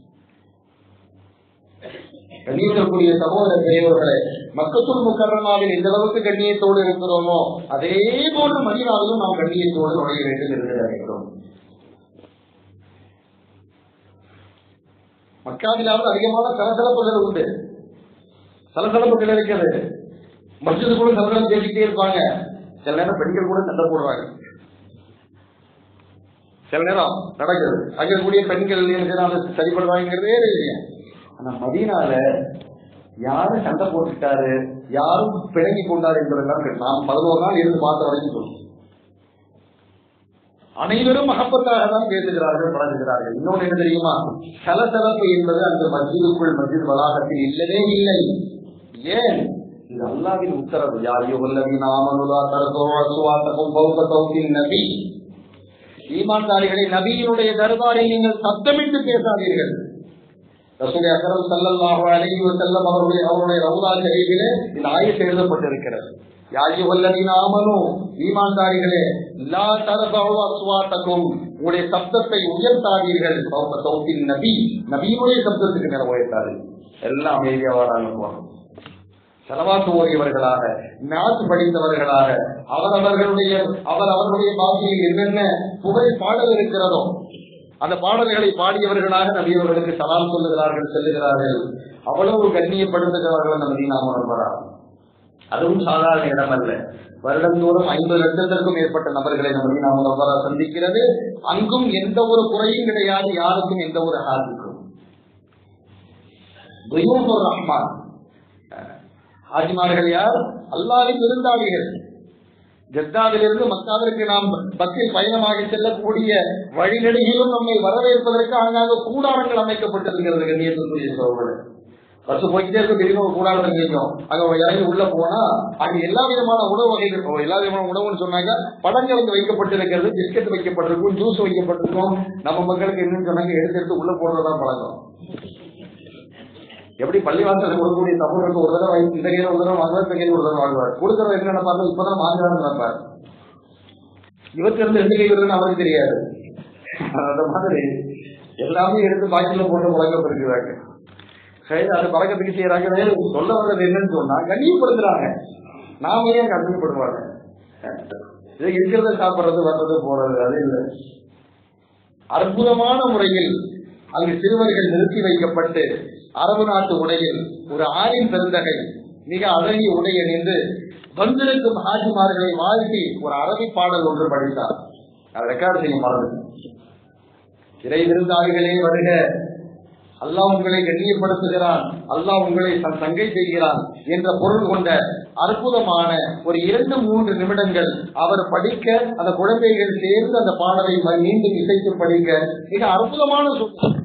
கண்ணியத்திற்குரிய சகோதர பெரியவர்களே மக்கத்துல் முக்கரமாவில் எந்த அளவுக்கு கண்ணியத்தோடு இருக்கிறோமோ அதே போன்று மதீனாவிலும் நாம் கண்ணியத்தோடு நுழைய வேண்டும் என்று நினைக்கிறோம் மக்காவிலாவது அதிகமான சலசலப்புகள் உண்டு சலசலப்புகள் இருக்கிறது மஸ்ஜிது கூட சலசலம் பேசிக்கிட்டே இருப்பாங்க சில நேரம் பெண்கள் கூட சண்டை போடுவாங்க சில நேரம் நடக்குது அங்க இருக்கக்கூடிய பெண்கள் என்ன செய்யறாங்க, சரிப்படுவாங்கிறதே இல்லையா ஆனா மதீனால யாரும் சண்டை போட்டுட்டாரு யாரும் பிணங்கி கொண்டாரு என்பதெல்லாம் கிடையாது. நாம் பதினோரு நாள் இருந்து பார்த்த வரைக்கும் சொல்லுவோம் அனைவரும் மகப்பத்தாக தான் பேசுகிறார்கள் பழகுகிறார்கள் இன்னொன்று என்ன தெரியுமா சலசலப்பு என்பது அந்த மஸ்ஜிதுக்குள் மஸ்ஜித் வளாகத்தில் இல்லவே இல்லை ஏன் இது அல்லாவின் உத்தரவு யாரியோ வல்லவி நாமனுலா தரதோசுவாத்தகம் பௌத்த தௌத்தின் நபி ஈமான்தாரிகளை நபியினுடைய தர்பாரை நீங்கள் சத்தமிட்டு பேசாதீர்கள் ரசூலை அக்கரம் சல்லல்லாஹு அலைஹி வஸல்லம் அவருடைய அவருடைய ரவுலா ஷரீஃபிலே இந்த ஆயத்து எழுதப்பட்டிருக்கிறது யாயு வல்லதீன ஆமனு ஈமான்தாரிகளே லா தரபு அஸ்வாத்தக்கும் உங்களுடைய சப்தத்தை உயர்த்தாதீர்கள் பௌத்த தௌத்தின் நபி நபியினுடைய சப்தத்துக்கு மேல உயர்த்தாதீர்கள் எல்லாம் அமைதியா வராங்க போறோம் செலவாக்கு ஓடியவர்களாக நாட்டு படித்தவர்களாக அவரவர்களுடைய அவர் அவர்களுடைய பாஷையில் என்னென்ன புகழ் பாடல் இருக்கிறதோ அந்த பாடல்களை பாடியவர்களாக நபியவர்களுக்கு சலாம் சொல்லுகிறார்கள் செல்லுகிறார்கள் அவ்வளவு கண்ணியப்படுத்துகிறார்கள் அந்த மதீனாம நம்பரார் அதுவும் சாதாரண இடம் அல்ல வருடந்தோறும் ஐம்பது லட்சத்திற்கும் மேற்பட்ட நபர்களை நம்ம மதீனாம நம்பரா சந்திக்கிறது அங்கும் எந்த ஒரு குறையும் கிடையாது யாருக்கும் எந்த ஒரு ஹாதிக்கும் துயூபுர் ரஹ்மான் ஹாஜிமார்கள் யார் அல்லாவின் விருந்தாளிகள் ஜத்தாவிலிருந்து மக்காவிற்கு நாம் பஸ்ஸில் பயணமாக செல்லக்கூடிய வழிநெடுகிலும் நம்மை வரவேற்பதற்கு அங்காக கூடாரங்கள் அமைக்கப்பட்டிருக்கிறது கண்ணியத்துக்குரிய சோழர்கள் பஸ் போய்கிட்டே இருக்க திடீர்னு ஒரு கூடாரம் தெரியும் அங்க இறங்கி உள்ள போனா அங்க எல்லா விதமான உணவு வகைகள் இருக்கும். எல்லா விதமான உணவுன்னு சொன்னாங்க பழங்கள் அங்க வைக்கப்பட்டிருக்கிறது பிஸ்கட் வைக்கப்பட்டிருக்கும் ஜூஸ் வைக்கப்பட்டிருக்கும் நம்ம மக்களுக்கு என்னன்னு சொன்னாங்க எடுத்து எடுத்து உள்ள போடுறதா பழக்கம் எப்படி பள்ளிவாசல் கொடுக்கக்கூடிய தமிழருக்கு ஒரு தடவை இந்த கையில ஒரு தடவை வாங்குவார் இந்த கையில ஒரு தடவை வாங்குவார் கொடுக்கறது என்ன நினைப்பாரு இப்பதான் வாங்குறான்னு நினைப்பார் இவருக்கு இருந்து ரெண்டு கை வருதுன்னு அவருக்கு தெரியாது அந்த மாதிரி எல்லாமே எடுத்து பாக்கில போட்டு முழங்கப்படுகிறாங்க சரி அது பழக்கத்துக்கு செய்யறாங்க வேறு சொல்ல வர்றது என்னன்னு சொன்னா கண்ணியப்படுத்துறாங்க நாம ஏன் கண்ணியப்படுவாங்க இது இருக்கிறத சாப்பிடுறது வர்றது போறது அது இல்லை அற்புதமான முறையில் அங்கு சிறுவர்கள் நிறுத்தி வைக்கப்பட்டு அரபு நாட்டு உடையில் ஒரு ஆணின் பெருந்தகை மிக அழகிய உடை அணிந்து வந்திருக்கும் ஹாஜிமார்களை வாழ்த்தி ஒரு அரபி பாடல் ஒன்று படித்தார் அதை ரெக்கார்ட் செய்ய மறந்து இறை விருந்தாளிகளே வருக அல்லாஹ் உங்களை கண்ணியப்படுத்துகிறான் அல்லாஹ் உங்களை தன் தங்கை செய்கிறான் என்ற பொருள் கொண்ட அற்புதமான ஒரு இரண்டு மூன்று நிமிடங்கள் அவர் படிக்க அந்த குழந்தைகள் சேர்ந்து அந்த பாடலை ம- மீண்டும் இசைத்து படிக்க மிக அற்புதமான சூழ்நிலை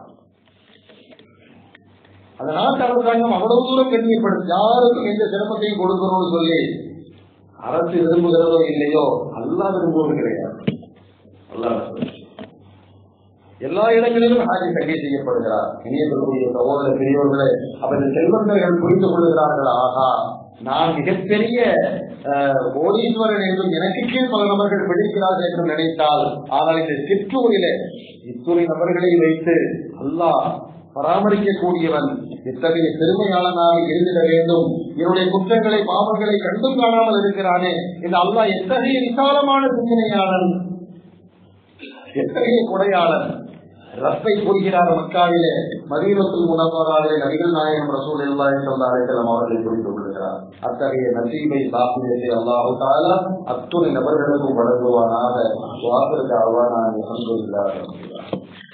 அந்த நாட்டு அரசாங்கம் அவ்வளவு தூரம் கண்ணியப்படுத்து யாருக்கும் எந்த சிரமத்தையும் கொடுக்கணும்னு சொல்லி அரசு விரும்புகிறதோ இல்லையோ அல்லாஹ் விரும்புவது கிடையாது அல்லாஹ் விரும்புவது. எல்லா இடங்களிலும் ஹாஜி தங்கை செய்யப்படுகிறார் இணையக்கூடிய சகோதர பெரியவர்களே அவரது செல்வந்தர்கள் புரிந்து கொள்கிறார்கள் ஆகா நான் மிகப்பெரிய அஹ், கோடீஸ்வரன் என்றும் எனக்கு கீழ் பல நபர்கள் பிடிக்கிறார்கள் என்று நினைத்தால் ஆனால் இந்த சிற்றூரிலே இத்துறை நபர்களை வைத்து அல்லாஹ் பராமரிக்கக்கூடியவன் இத்தகைய பெருமையாளனாக இருந்திட வேண்டும் என்னுடைய குற்றங்களை பாவங்களை கண்டும் காணாமல் இருக்கிறானே இந்த அல்லாஹ் எத்தகைய விசாலமான சிந்தனையாளன் எத்தகைய கொடையாளன் ரப்பை கூறுகிறார் மக்காவிலே மதீனத்தில் உணர்வாராலே நபிகள் நாயகம் ரசூல் இல்லாஹி ஸல்லல்லாஹு அலைஹி வஸல்லம் அவர்களை புரிந்து கொள்கிறார் அத்தகைய நசீபை பாக்கியத்தை அல்லாஹு தஆலா அத்துணை நபர்களுக்கும் வழங்குவானாக வாசலுக்கு அவ்வாறான அல்ஹம்துலில்லாஹ்